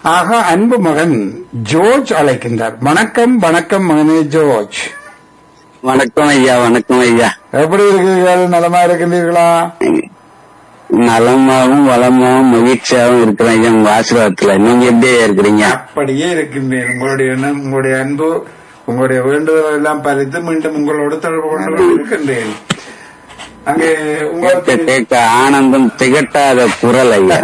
ஆக அன்பு மகன் ஜோர்ஜ் அழைக்கின்றார் வணக்கம் வணக்கம் மகனே ஜோர்ஜ் வணக்கம் ஐயா வணக்கம் ஐயா எப்படி இருக்கிறீர்கள் நலமா இருக்கின்றீர்களா நலமாவும் வளமாவும் மகிழ்ச்சியாவும் இருக்கிறேன் ஐயா உங்க ஆசீர்வாதத்துல நீங்க எப்படி ஐயா இருக்கிறீங்க அப்படியே இருக்கின்றேன் உங்களுடைய எண்ணம் உங்களுடைய அன்பு உங்களுடைய வேண்டுதல் எல்லாம் பறித்து மீண்டும் உங்களோடு தொடர்பு கொண்டு இருக்கின்றேன் அங்கே கேட்க உங்களுக்கு கேட்க ஆனந்தம் திகட்டாத குரல் ஐயா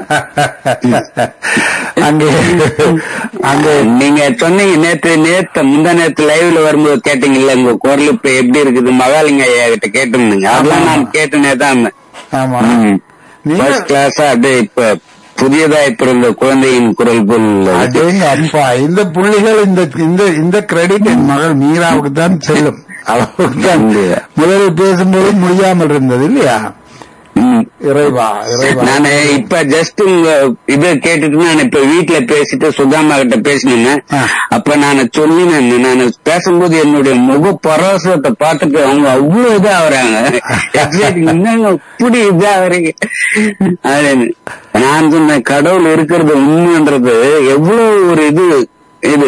அங்கே அங்கே நீங்க சொன்னீங்க நேற்று நேத்து முந்தா நேத்து லைவ்ல வரும்போது கேட்டீங்கல்ல உங்க குரல் இப்ப எப்படி இருக்குது மகாலிங்க ஐயா கிட்ட கேட்டிருந்தீங்க அதெல்லாம் நான் கேட்டுனே தான் இருந்தேன் ஆமா ஃபர்ஸ்ட் நீங்க கிளாஸா அப்படியே இப்ப புதியதாய் பிறந்த குழந்தையின் குரல் போல் உள்ளது. அடேங்க அப்பா இந்த புள்ளிகள் இந்த இந்த இந்த கிரெடிட் என் மகள் மீராவுக்கு தான் செல்லும் அவளுக்கு தான் முதலில் பேசும்போது முடியாமல் இருந்தது இல்லையா ம். இறைவா இறைவா நானு இப்ப ஜஸ்ட் உங்க இது கேட்டுட்டு நான் இப்ப வீட்டுல பேசிட்டு சுதாமா கிட்ட பேசினேன் ஆ. அப்ப நான் சொல்லினேன் நான் பேசும்போது என்னுடைய முக பரவசத்தை பார்த்துட்டு அவங்க அவ்வளவு இதா ஆகுறாங்க Exciting. என்னங்க இப்படி இதா ஆகுறீங்க அப்படின்னு. நான் சொன்னேன் கடவுள் இருக்கிறது உண்மைன்றது எவ்வளவு ஒரு இது இது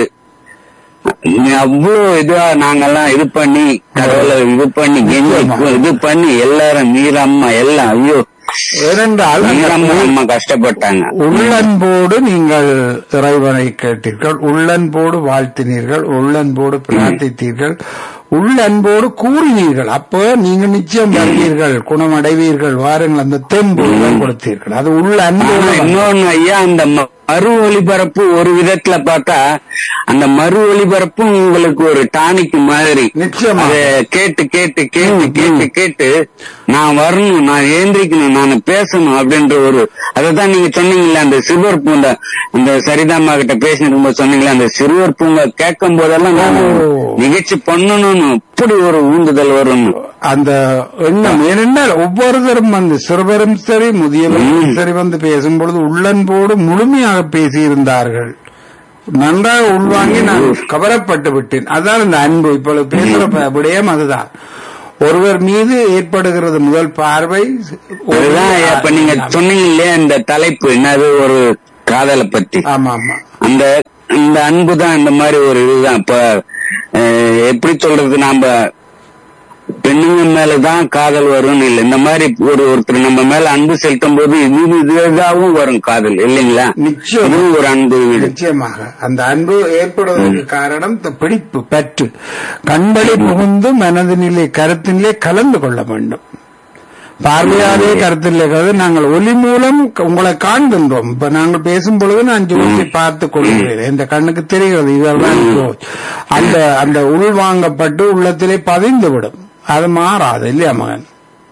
அவ்வளவு இதுவா நாங்கெல்லாம் இது பண்ணி கடவுளை இது பண்ணி கெஞ்சி இது பண்ணி எல்லாரும் மீரம்மா எல்லாம் ஐயோ ஏனென்றால் அந்த மீரம்மா அம்மா கஷ்டப்பட்டாங்க உள்ளன்போடு நீங்கள் இறைவனை கேட்டீர்கள் உள்ளன்போடு வாழ்த்தினீர்கள் உள்ளன்போடு பிரார்த்தித்தீர்கள் உள்ளன்போடு கூறினீர்கள் அப்போ நீங்க நிச்சயம் வருவீர்கள் குணமடைவீர்கள் வாருங்கள் அந்த தெம்பு கொடுத்தீர்கள் அது உள்ள ஆனா அன்போடு இன்னொன்னு ஐயா அந்த ம- மறு ஒளிபரப்பு ஒரு விதத்துல பார்த்தா அந்த மறு ஒளிபரப்பும் உங்களுக்கு ஒரு டானிக் மாதிரி நிச்சயமா. அத கேட்டு கேட்டு கேட்டு கேட்டு கேட்டு நான் வரணும் நான் ஏந்திரிக்கணும் நான் பேசணும் அப்படின்ற ஒரு அததான் நீங்க சொன்னீங்கல்ல அந்த சிறுவர் பூங்கா இந்த சரிதாம்மா கிட்ட பேசிட்டு போது சொன்னீங்களா அந்த சிறுவர் பூங்கா கேட்கும் போதெல்லாம் நான் ஓ. நிகழ்ச்சி பண்ணணும்னு அப்படி ஒரு ஊந்துதல் வரும் அந்த எண்ணம் ஏனென்றால் ஒவ்வொருத்தரும் வந்து சிறுவரும் சரி முதியவரும் சரி வந்து பேசும்பொழுது உள்ளன்போடு முழுமையாக பேசியிருந்தார்கள் நன்றாக உள்வாங்கி நான் கவரப்பட்டு விட்டேன் அதான் இந்த அன்பு இப்பொழுது பேசுற ப- விடயம் அதுதான் ஒருவர் மீது ஏற்படுகிறது முதல் பார்வை அதுதான் இப்ப நீங்க சொன்னீங்க இல்லையா இந்த தலைப்பு என்னது ஒரு காதலை பத்தி ஆமா ஆமா அந்த இந்த அன்பு தான் இந்த மாதிரி ஒரு இதுதான் இப்ப அஹ், எப்படி சொல்றது நாம பெண்ணுங்க மேலதான் காதல் வரும்னு இல்லை இந்த மாதிரி ஒரு ஒருத்தர் நம்ம மேல அன்பு செலுத்தும் போது இது இது இதாகவும் வரும் காதல் இல்லைங்களா நிச்சயம் இதுவும் ஒரு அன்பு வீடு நிச்சயமாக அந்த அன்பு ஏற்படுவதற்கு காரணம் இந்த பிடிப்பு பற்று கண்படி புகுந்து மனதினிலே கருத்தினிலே கலந்து கொள்ள வேண்டும் பார்வையாலே கருத்திலே கலந்து நாங்கள் ஒலி மூலம் க- உங்களை காண்கின்றோம் இப்ப நாங்கள் பேசும் பொழுது நான் ஜோதியை பார்த்து கொள்கிறேன் இந்த கண்ணுக்கு தெரிகிறது இதெல்லாம் ஜோதி. அந்த அந்த உள்வாங்கப்பட்டு உள்ளத்திலே பதிந்து விடும் அது மாறாது இல்லையா மகன்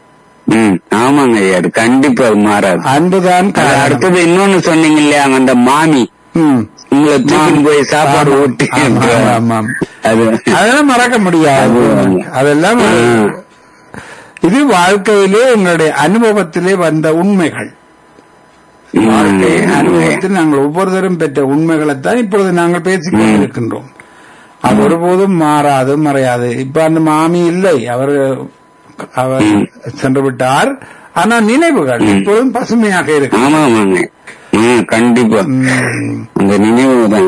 ம் ஆமாங்க ஐயா அது கண்டிப்பா அது மாறாது அன்புதான் அது காரணம். அடுத்தது இன்னொன்னு சொன்னீங்க இல்லையா அந்த மாமி ம். உங்களை தூக்கிட்டு போய் சாப்பாடு ஆமா, ஊட்டி ஆமா, ஆமா. அது அதெல்லாம் மறக்க முடியாது அது- அதெல்லாம் ம். இது வாழ்க்கையிலே எங்களுடைய அனுபவத்திலே வந்த உண்மைகள் வாழ்க்கையின் அனுபவத்தில் நாங்கள் ஒவ்வொருத்தரும் பெற்ற உண்மைகளைத்தான் இப்பொழுது நாங்கள் பேசிக் கொண்டிருக்கின்றோம் அது ஒருபோதும் மாறாது மறையாது இப்ப அந்த மாமி இல்லை அவர் அவர் சென்று விட்டார் ஆனா நினைவுகள் இப்பொழுதும் பசுமையாக இருக்கு ஆமா ஆமாங்க ஆ, கண்டிப்பா ம். அந்த நினைவு தான்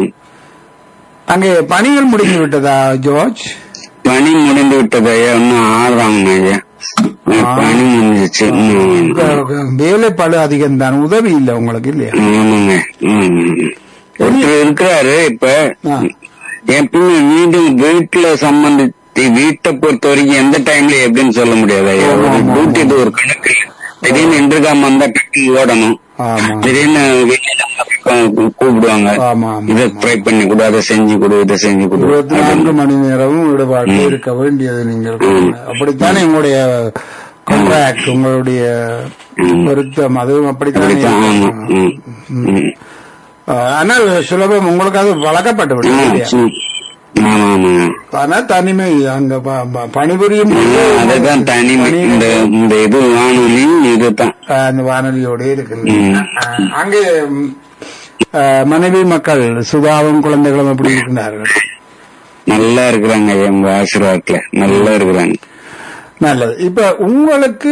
அங்கே பணிகள் முடிந்து விட்டதா ஜோர்ஜ் பனி முடிந்து விட்டது ஐயா இன்னும் ஆடுறாங்க ஐயா பனி முடிஞ்சிச்சு இன்னும் வேலை பழு அதிகம் தான் உதவி இல்லை உங்களுக்கு இல்லையா ஆமாங்க ம். ஒருத்தர் இருக்கிறாரு இப்ப ஆ. என் பிள்ளை மீண்டும் வீட்டுல சம்பந்தித்து வீட்டை பொறுத்த வரைக்கும் எந்த டைம்ல எப்படின்னு சொல்ல முடியாது ஐயா ஆமா, ஒரு ஆமா, டியூட்டி இது ஒரு கணக்கு திடீர்னு இன்டர்காம் வந்தா டக்கு ஓடணும் ஆமா திடீர்னு வீட்டுல கூப்பிடுவாங்க ஆமா ஆமா இதை ட்ரை பண்ணி கொடு அதை செஞ்சு கொடு இதை செஞ்சு கொடு இருபத்தி நான்கு மணி நேரமும் ஈடுபாடு இருக்க வேண்டியது நீங்கள் அப்படித்தானே உங்களுடைய கான்ட்ராக்ட் உங்களுடைய பொருத்தம் அதுவும் அப்படித்தானே அப்படித்தான், ஆமா இருக்கும். ம், ம். ஆஹ், ஆனால் சுலபம் உங்களுக்கு அது வழக்கப்பட்டு ஆ, விடும் இல்லையா ம். ஆமா ஆமா ஆனா தனிமை அங்க ப- ப- பணிபுரியும் ஆ, போது அதுதான் தனிமை இந்த இந்த இது வானொலி இதுதான் ஆஹ், அந்த வானொலியோடு இருக்கு ம். ஆஹ், அங்கே ம், ஆஹ், மனைவி மக்கள் சுதாவும் குழந்தைகளும் எப்படி இருக்கிறார்கள் நல்லா இருக்கிறாங்க ஐயா, உங்க ஆசீர்வாதத்துல நல்லா இருக்கிறாங்க நல்லது இப்ப உங்களுக்கு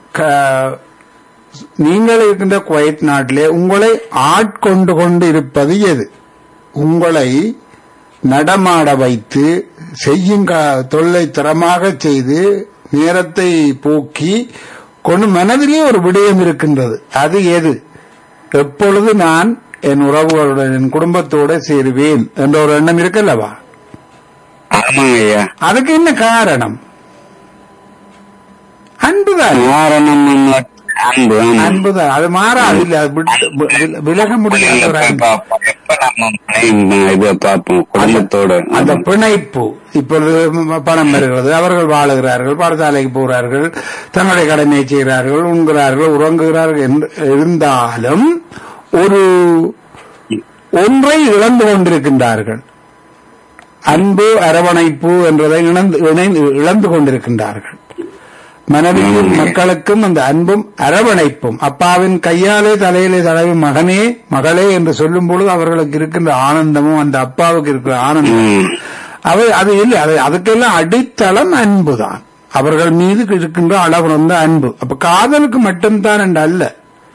க- நீங்கள் இருக்கின்ற குவைத் நாட்டிலே உங்களை ஆட்கொண்டு கொண்டு இருப்பது எது உங்களை நடமாட வைத்து செய்யும் க- தொல்லை தரமாக செய்து நேரத்தை போக்கி கொண்டு மனதிலே ஒரு விடயம் இருக்கின்றது அது எது எப்பொழுது நான் என் உறவுகளுடன் என் குடும்பத்தோட சேருவேன் என்ற ஒரு எண்ணம் இருக்கல்லவா ஆமாங்க ஐயா அதுக்கு என்ன காரணம் அன்புதான் காரணம் என்ன? அன்பு ஆமா. அன்புதான் அது மாறாது இல்ல அது விட்டு- வி- விலக முடியாத ஒரு எப்ப அன்பு பார்ப்போம், எப்ப நம்ம மனைவி இதை பார்ப்போம் குடும்பத்தோட அந்த பிணைப்பு இப்பொழுது ம- பணம் வருகிறது அவர்கள் வாழுகிறார்கள் பாடசாலைக்கு போகிறார்கள் தங்களுடைய கடமையை செய்கிறார்கள் உண்கிறார்கள் உறங்குகிறார்கள் என்று இருந்தாலும் ஒரு ஒன்றை இழந்து கொண்டிருக்கின்றார்கள் அன்பு அரவணைப்பு என்றதை இழந்து இணைந்து இழந்து கொண்டிருக்கின்றார்கள் மனைவியும் மக்களுக்கும் அந்த அன்பும் அரவணைப்பும் அப்பாவின் கையாலே தலையிலே தடவி மகனே மகளே என்று சொல்லும் பொழுது அவர்களுக்கு இருக்கின்ற ஆனந்தமும் அந்த அப்பாவுக்கு இருக்கிற ஆனந்தம் ம். அவை அது இல்லை அது அதுக்கெல்லாம் அடித்தளம் அன்புதான் அவர்கள் மீது இருக்கின்ற அளவுறந்த அன்பு அப்ப காதலுக்கு மட்டும்தான் என்று அல்ல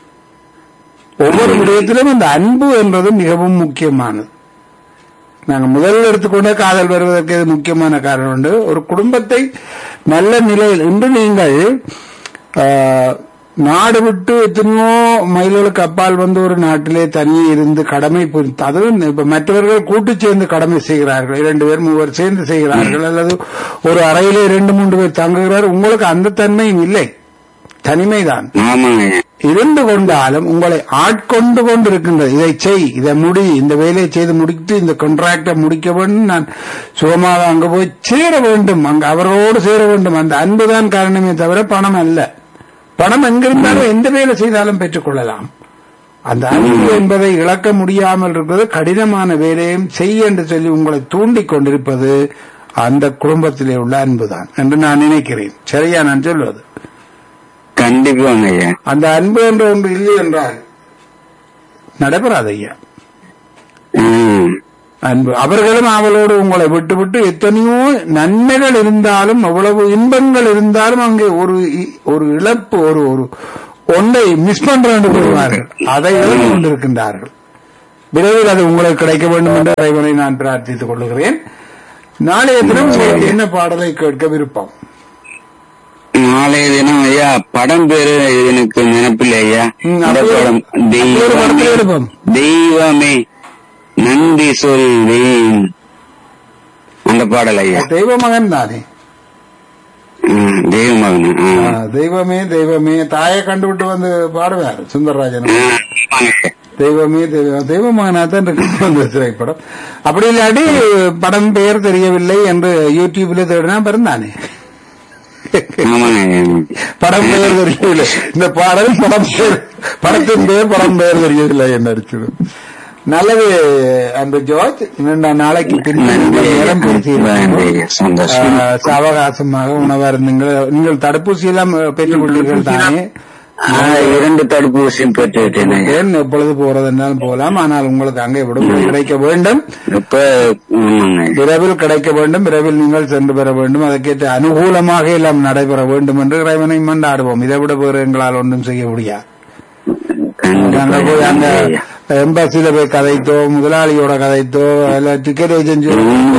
ஒவ்வொரு விடயத்திலும் அந்த அன்பு என்பது மிகவும் முக்கியமானது நாங்க முதல்ல எடுத்துக்கொண்டே காதல் வருவதற்கு இது முக்கியமான காரணம் உண்டு ஒரு குடும்பத்தை நல்ல நிலையில் இன்று நீங்கள் ஆஹ், நாடு விட்டு எத்தனையோ மைல்களுக்கு அப்பால் வந்து ஒரு நாட்டிலே தனியே இருந்து கடமை புரிந்து அதுவும் இப்ப மற்றவர்கள் கூட்டு சேர்ந்து கடமை செய்கிறார்கள் இரண்டு பேர் மூவர் சேர்ந்து செய்கிறார்கள் அல்லது ஒரு அறையிலே இரண்டு மூன்று பேர் தங்குகிறார் உங்களுக்கு அந்த தன்மையும் இல்லை தனிமைதான் ஆமாங்க ஐயா. இருந்து கொண்டாலும் உங்களை ஆட்கொண்டு கொண்டிருக்கின்றது இதை செய் இதை முடி இந்த வேலையை செய்து முடித்து இந்த கான்ட்ராக்டை முடிக்க வேண்டும் நான் சுகமாக அங்க போய் சேர வேண்டும் அங்க அவரோடு சேர வேண்டும் அந்த அன்புதான் காரணமே தவிர பணம் அல்ல பணம் எங்கிருந்தாலும் எந்த வேலை செய்தாலும் பெற்றுக்கொள்ளலாம் அந்த அன்பு என்பதை இழக்க முடியாமல் இருப்பது கடினமான வேலையும் செய் என்று சொல்லி உங்களை தூண்டிக் கொண்டிருப்பது அந்த குடும்பத்திலே உள்ள அன்புதான் என்று நான் நினைக்கிறேன் சரியா நான் சொல்வது கண்டிப்பாங்க ஐயா அந்த அன்பு என்ற ஒன்று இல்லை என்றால் நடைபெறாது ஐயா ம். அன்பு அவர்களும் அவளோடு உங்களை விட்டு விட்டு எத்தனையோ நன்மைகள் இருந்தாலும் அவ்வளவு இன்பங்கள் இருந்தாலும் அங்கே ஒரு இ- ஒரு இழப்பு ஒரு ஒரு ஒன்றை மிஸ் பண்றாண்டு கொள்வார்கள் அதை இழந்து கொண்டிருக்கின்றார்கள் விரைவில் அது உங்களுக்கு கிடைக்க வேண்டும் என்று இறைவனை நான் பிரார்த்தித்துக் கொள்கிறேன் நாளைய தினம் உங்களுக்கு என்ன பாடலை கேட்க விருப்பம் நாளைய தினம் ஐயா படம் பேரு எனக்கு நினைப்பில்லை ஐயா ம், அந்த அப்படியே- படம் அப்படியே ஒரு படத்தை தெய்வமே எடுப்போம். தெய்வமே நன்றி சொல்வேன் அந்த பாடல் ஐயா தெய்வ மகன் தானே ம், தெய்வ மகன் ஆ. ஆ, தெய்வமே தெய்வமே தாயை கண்டுவிட்டு வந்து பாடுவார் சுந்தரராஜன் ஆ, ஆமாங்க ஐயா. தெய்வமே தெய்வம் தெய்வ மகனாத்தான் இருக்கு அந்த திரைப்படம் அப்படி இல்லாட்டி படம் பெயர் தெரியவில்லை என்று யூடியூப்ல தேடினா பிறந்தானே ஆமாங்க ஐயா. படம் பெயர் தெரியவில்லை இந்த பாடல் படம் பெயர் படத்தின் பெயர் படம் பெயர் தெரியவில்லை என்று அடிச்சது நல்லது அன்பு ஜோர்ஜ் இரண்டு நாளைக்கு பின்னர் நேரம் நன்றி ஐயா. சந்தோஷம் சாவகாசமாக உணவருந்துங்கள் நீங்கள் தடுப்பூசி எல்லாம் பெற்றுக் கொண்டீர்கள் தானே ஆ, இரண்டு தடுப்பூசியும் பெற்று விட்டேன் ஐயா. ஏன் எப்பொழுது போறதென்றாலும் போகலாம் ஆனால் உங்களுக்கு அங்கே விடுமுறை கிடைக்க வேண்டும் இப்ப ஆமாங்க ஐயா. விரைவில் கிடைக்க வேண்டும் விரைவில் நீங்கள் சென்று பெற வேண்டும் அதற்கேற்ற அனுகூலமாக எல்லாம் நடைபெற வேண்டும் என்று இறைவனை மண்டாடுவோம் இதை விட வேறு எங்களால் ஒன்றும் செய்ய முடியாது நாங்க போய் அங்க நன்றி ஐயா. எம்பசில போய் கதைத்தோ முதலாளியோட கதைத்தோ இல்ல டிக்கெட் ஏஜென்சி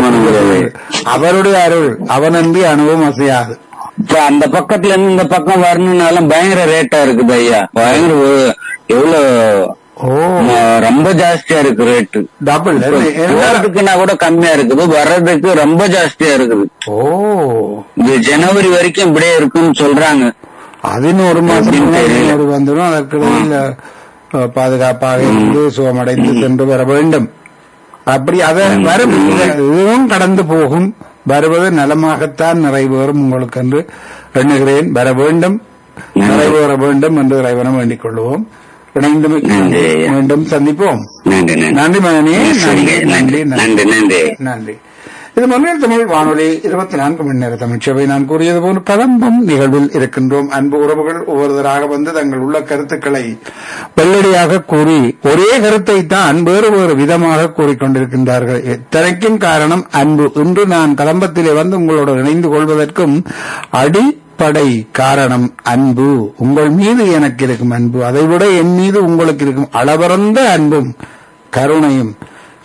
அவருடைய அருள் அவனன்றி அனுபவம் அசையாது இப்ப அந்த பக்கத்துல இருந்து இந்த பக்கம் வரணும்னாலும் பயங்கர ரேட்டா இருக்குது ஐயா பயங்கர ஒரு- எவ்வளவு ஓ ஆ, ரொம்ப ஜாஸ்தியா இருக்கு ரேட்டு டபுள் போறதுக்குன்னா கூட கம்மியா இருக்குது வர்றதுக்கு ரொம்ப ஜாஸ்தியா இருக்குது ஓ இது ஜனவரி வரைக்கும் இப்படியே இருக்குன்னு சொல்றாங்க அதின் ஒரு மாசம் எப்படின்னு தெரியல. ஒரு வந்துடும் அதற்கிடையில் அஹ், பாதுகாப்பாக இருந்து சுகமடைந்து சென்று வர வேண்டும் அப்படி அதை வரும் இதுவும் கடந்து போகும் வருவது நலமாகத்தான் நிறைவேறும் உங்களுக்கு என்று எண்ணுகிறேன் வர வேண்டும் நிறைவேற வேண்டும் என்று இறைவனம் வேண்டிக் கொள்வோம் இணைந்து நன்றி. மீண்டும் சந்திப்போம் நன்றி நன்றி நன்றி மகனே சரிங்க நன்றி நன்றி நன்றி நன்றி நன்றி நன்றி இது மன்னர் தமிழ் வானொலி இருபத்தி நான்கு மணி நேர தமிழ்ச்சபை நான் கூறியது போல் கலம்பம் நிகழ்வில் இருக்கின்றோம் அன்பு உறவுகள் ஒவ்வொருவராக வந்து தங்கள் உள்ள கருத்துக்களை வெள்ளடியாக கூறி ஒரே கருத்தை தான் வேறு வேறு விதமாக கூறிக்கொண்டிருக்கின்றார்கள் இத்தனைக்கும் காரணம் அன்பு இன்று நான் கலம்பத்திலே வந்து உங்களோடு இணைந்து கொள்வதற்கும் அடிப்படை காரணம் அன்பு உங்கள் மீது எனக்கு இருக்கும் அன்பு அதைவிட என் மீது உங்களுக்கு இருக்கும் அளவறந்த அன்பும் கருணையும்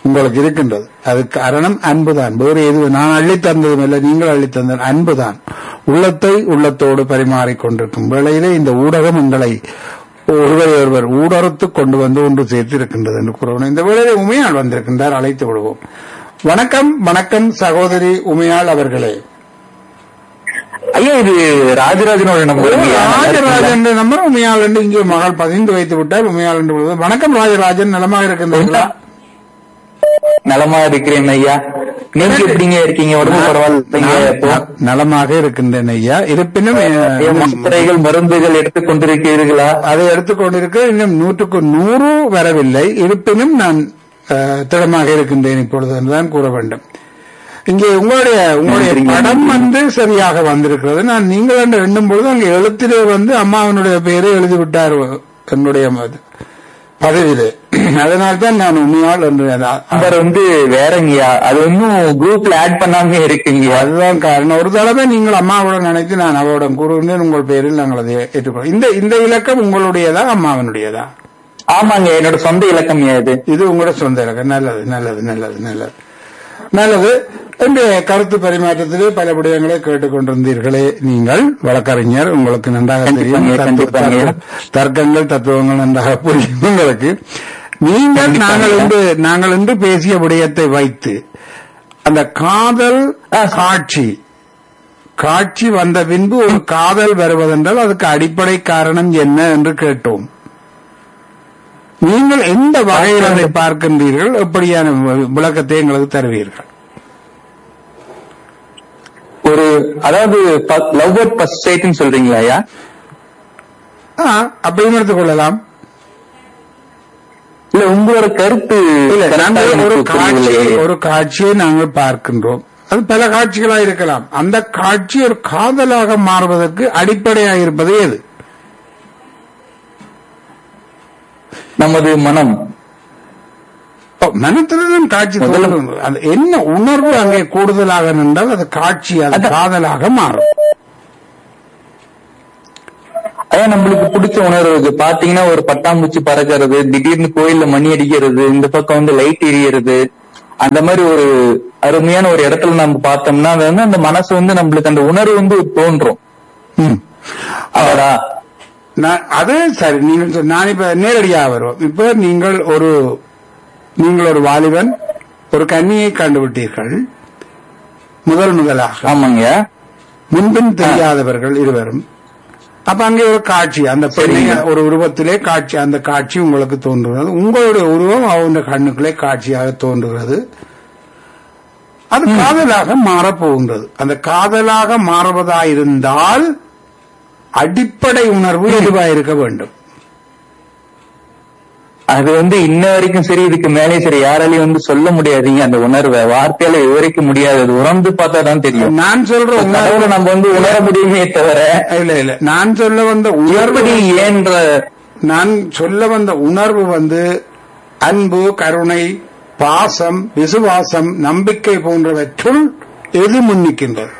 உங்களுக்கு இருக்கின்றது அது காரணம் அன்புதான் வேறு எதுவும் நான் அள்ளி தந்ததும் இல்லை நீங்கள் அள்ளி தந்த அன்புதான் உள்ளத்தை உள்ளத்தோடு பரிமாறிக் கொண்டிருக்கும் வேளையிலே இந்த ஊடகம் எங்களை ஒருவரை ஒருவர் ஊடறுத்து கொண்டு வந்து ஒன்று சேர்த்து இருக்கின்றது என்று கூறணும் இந்த வேளையிலே உமையாள் வந்திருக்கின்றார் அழைத்து விடுவோம் வணக்கம் வணக்கம் சகோதரி உமையாள் அவர்களே ஐயா இது ராஜராஜனோட நம்பர் ராஜராஜன் நம்பர் உமையாள் என்று இங்கே மகள் பதிந்து வைத்து விட்டார் உமையாள் என்று விடுவது. வணக்கம் ராஜராஜன் நலமாக இருக்கின்றீர்களா நலமா இருக்கிறேன் ஐயா நீங்க எப்படிங்க இருக்கீங்க உடம்பு பரவாயில்லைங்க இப்போ? ந- நலமாக இருக்கின்றேன் ஐயா இருப்பினும் ஐயா, அஹ், மாத்திரைகள் மருந்துகள் எடுத்துக் கொண்டிருக்கிறீர்களா அதை எடுத்துக்கொண்டிருக்க இன்னும் நூற்றுக்கு நூறு வரவில்லை இருப்பினும் நான் அஹ், திடமாக இருக்கின்றேன் இப்பொழுது என்றுதான் கூற வேண்டும் இங்கே உங்களுடைய உங்களுடைய நன்றிங்க. படம் வந்து சரியாக வந்திருக்கிறது நான் நீங்கள் என்று எண்ணும் பொழுது அங்கே எழுத்திலே வந்து அம்மாவனுடைய பெயரை எழுதி விட்டார் என்னுடைய ம- பதவியிலே அதனால் தான் நான் உண்மையால் என்று அத- நம்பர் வந்து வேறங்கய்யா அது இன்னும் குரூப்ல ஆட் பண்ணாம இருக்குங்கய்யா அதுதான் காரணம் ஒரு தடவை நீங்கள் அம்மாவுடன் நினைத்து நான் அவரிடம் கூறுகின்றேன் உங்கள் பெயரில் நாங்கள் அதை ஏற்றுக்கொள்வோம் இந்த இந்த இலக்கம் உங்களுடையதா அம்மாவனுடையதா ஆமாங்க என்னோட சொந்த இலக்கம் இது இது உங்களோட சொந்த இலக்கம் நல்லது நல்லது நல்லது நல்லது நல்லது இன்றைய கருத்து பரிமாற்றத்திலே பல விடயங்களை கேட்டுக்கொண்டிருந்தீர்களே நீங்கள் வழக்கறிஞர் உங்களுக்கு நன்றாக தெரியும் கண்டிப்பாங்க, தத்துவ- கண்டிப்பாங்க. தத்துவ- தர்க்கங்கள் தத்துவங்கள் நன்றாக புரியும் உங்களுக்கு நீங்கள் கண்டிப்பாங்க. நாங்கள் இன்று நாங்கள் இன்று பேசிய விடயத்தை வைத்து அந்த காதல் காட்சி காட்சி வந்த பின்பு ஒரு காதல் வருவதென்றால் அதுக்கு அடிப்படை காரணம் என்ன என்று கேட்டோம் நீங்கள் எந்த வகையில் அதை பார்க்கின்றீர்கள் எப்படியான வி- விளக்கத்தை எங்களுக்கு தருவீர்கள் ஒரு அதாவது லவ் அட் ஃபர்ஸ்ட் சைட்னு சொல்றீங்களா ஐயா ஆ, அப்படியும் எடுத்துக் கொள்ளலாம் இல்ல உங்களோட கருத்து இல்ல correct ஆ நாங்கள் ஒரு எனக்கு காட்சி புரியலையே. ஒரு காட்சியை நாங்கள் பார்க்கின்றோம் அது பல காட்சிகளா இருக்கலாம் அந்த காட்சி ஒரு காதலாக மாறுவதற்கு அடிப்படையாக இருப்பது எது நமது மனம் ஓ, மனத்தில்தான் காட்சி முதல்ல- தோன்றும் அது என்ன உணர்வு அங்கே கூடுதலாக நின்றால் அது காட்சி அது அதான். காதலாக மாறும் அதான் நம்மளுக்கு பிடிச்ச உணர்வு இருக்கு பாத்தீங்கன்னா ஒரு பட்டாம்பூச்சி பறக்கிறது திடீர்னு கோயில்ல மணி அடிக்கிறது இந்த பக்கம் வந்து லைட் எரியறது அந்த மாதிரி ஒரு அருமையான ஒரு இடத்துல நம்ம பார்த்தோம்னா அது வந்து அந்த மனசு வந்து நம்மளுக்கு அந்த உணர்வு வந்து தோன்றும் ம். அடடா நான் அது சரி நீங்கள் சொன்ன- நான் இப்ப நேரடியாக வருவோம் இப்ப நீங்கள் ஒரு நீங்கள் ஒரு வாலிபன் ஒரு கன்னியை கண்டுவிட்டீர்கள் முதல் முதலாக ஆமாங்க முன்பின் தெரியாதவர்கள் இருவரும் அப்ப அங்கே ஒரு காட்சி அந்த பெண்ணை சரிங்க. ஒரு உருவத்திலே காட்சி அந்த காட்சி உங்களுக்கு தோன்றுகிறது உங்களுடைய உருவம் அவனுடைய கண்ணுக்குள்ளே காட்சியாக தோன்றுகிறது அது காதலாக மாறப்போகின்றது அந்த காதலாக மாறுவதாயிருந்தால் அடிப்படை உணர்வு எதுவாயிருக்க வேண்டும் அது வந்து இன்ன வரைக்கும் சரி இதுக்கு மேலே சரி யாராலையும் வந்து சொல்ல முடியாதுங்க அந்த உணர்வை வார்த்தையால விவரிக்க முடியாது அது உணர்ந்து பார்த்தா தான் தெரியும் நான் சொல்ற உணர்வு கடவுளை நம்ம வந்து உணர முடியுமே தவிர இல்ல இல்ல நான் சொல்ல வந்த உணர்வு எப்படி ஏன்ற நான் சொல்ல வந்த உணர்வு வந்து அன்பு கருணை பாசம் விசுவாசம் நம்பிக்கை போன்றவற்றுள் எது முன்னிக்கின்றது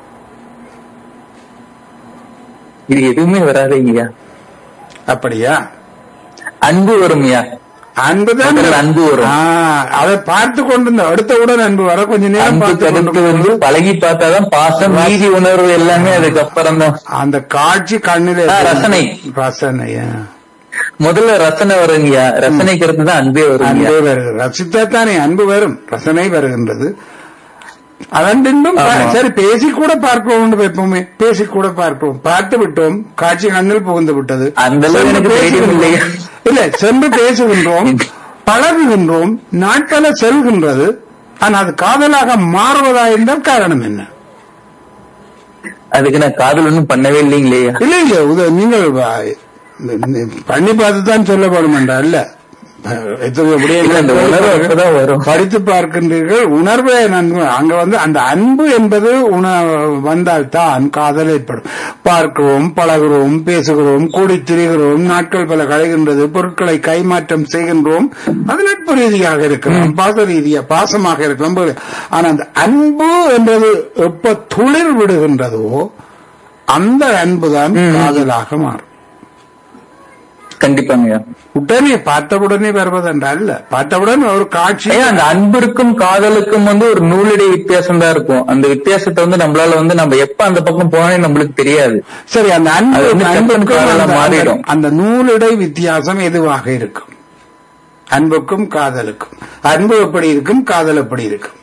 இது எதுவுமே வராதுங்கய்யா அப்படியா அன்பு வரும்யா அன்புதான் முதல்ல அன்பு வரும். ஆ, அதை பார்த்து கொண்டு அடுத்தவுடன் அன்பு வர கொஞ்ச நேரம் அன்பு பார்த்து கருத்து கொண்டு வந்து பழகி பார்த்தாதான் பாசம் நீதி உணர்வு எல்லாமே அதுக்கப்புறம் தான் அந்த காட்சி கண்ணிலே ஆ, ரசனை. ரசனையா முதல்ல ரசனை வருங்கய்யா ரசனைக்கு அடுத்து தான் அன்பே வருங்கய்யா அன்பே வருகிறது ரசித்தா தானே அன்பு வரும் ரசனை வருகின்றது அதன் பின்பும் பா- ஆமா. சரி பேசி கூட பார்ப்போம் என்று வைப்போமே பேசி கூட பார்ப்போம் பார்த்து விட்டோம் காட்சி கண்ணில் புகுந்து விட்டது அந்த அளவு சென்று எனக்கு தைரியம் பேசுகின்றோம். இல்லையா? இல்ல சென்று பேசுகின்றோம் பழகுகின்றோம் நாட்கள செல்கின்றது ஆனா அது காதலாக மாறுவதா என்றால் காரணம் என்ன அதுக்கு நான் காதல் ஒண்ணும் பண்ணவே இல்லைங்களே இல்ல இல்ல உத- நீங்கள் வ- பண்ணி பார்த்து தான் சொல்லப்படும் என்றால் இல்ல எத்தனையோ இல்ல, அந்த உணர்வு விடயங்கள் அப்பதான் வரும். படித்து பார்க்கின்றீர்கள் உணர்வே நன்கு அங்க வந்து அந்த அன்பு என்பது உண வந்தால் தான் காதல் ஏற்படும் பார்க்கிறோம் பழகுறோம் பேசுகிறோம் கூடி திரிகிறோம் நாட்கள் பல களைகின்றது பொருட்களை கைமாற்றம் செய்கின்றோம் அது நட்பு ரீதியாக இருக்கலாம் பாச ரீதியா பாசமாக இருக்கலாம் போல. ஆனா அந்த அன்பு என்பது எப்ப துளிர் விடுகின்றதோ அந்த அன்புதான் காதலாக மாறும் கண்டிப்பாங்க உடனே பார்த்தவுடனே வருவதென்றால் இல்ல பார்த்தவுடன் ஒரு காட்சி ஐயா அந்த அன்பிற்கும் காதலுக்கும் வந்து ஒரு நூலிடை வித்தியாசம் தான் இருக்கும் அந்த வித்தியாசத்தை வந்து நம்மளால வந்து நம்ம எப்ப அந்த பக்கம் போனே நம்மளுக்கு தெரியாது சரி அந்த அன்பு அது வந்து அன்புக்கும் டக்குனு காதலா அந்த- மாறிடும். அந்த நூலிடை வித்தியாசம் எதுவாக இருக்கும் அன்புக்கும் காதலுக்கும் அன்பு எப்படி இருக்கும் காதல் எப்படி இருக்கும்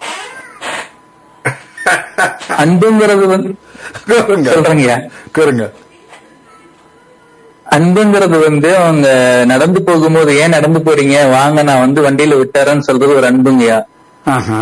அன்புங்கிறது வந்து கூறுங்க. சொல்றேங்க கூறுங்க அன்புங்கிறது வந்து அவங்க நடந்து போகும்போது ஏன் நடந்து போறீங்க வாங்க நான் வந்து வண்டியில விட்டாரன்னு சொல்றது ஒரு அன்புங்கய்யா ஆஹா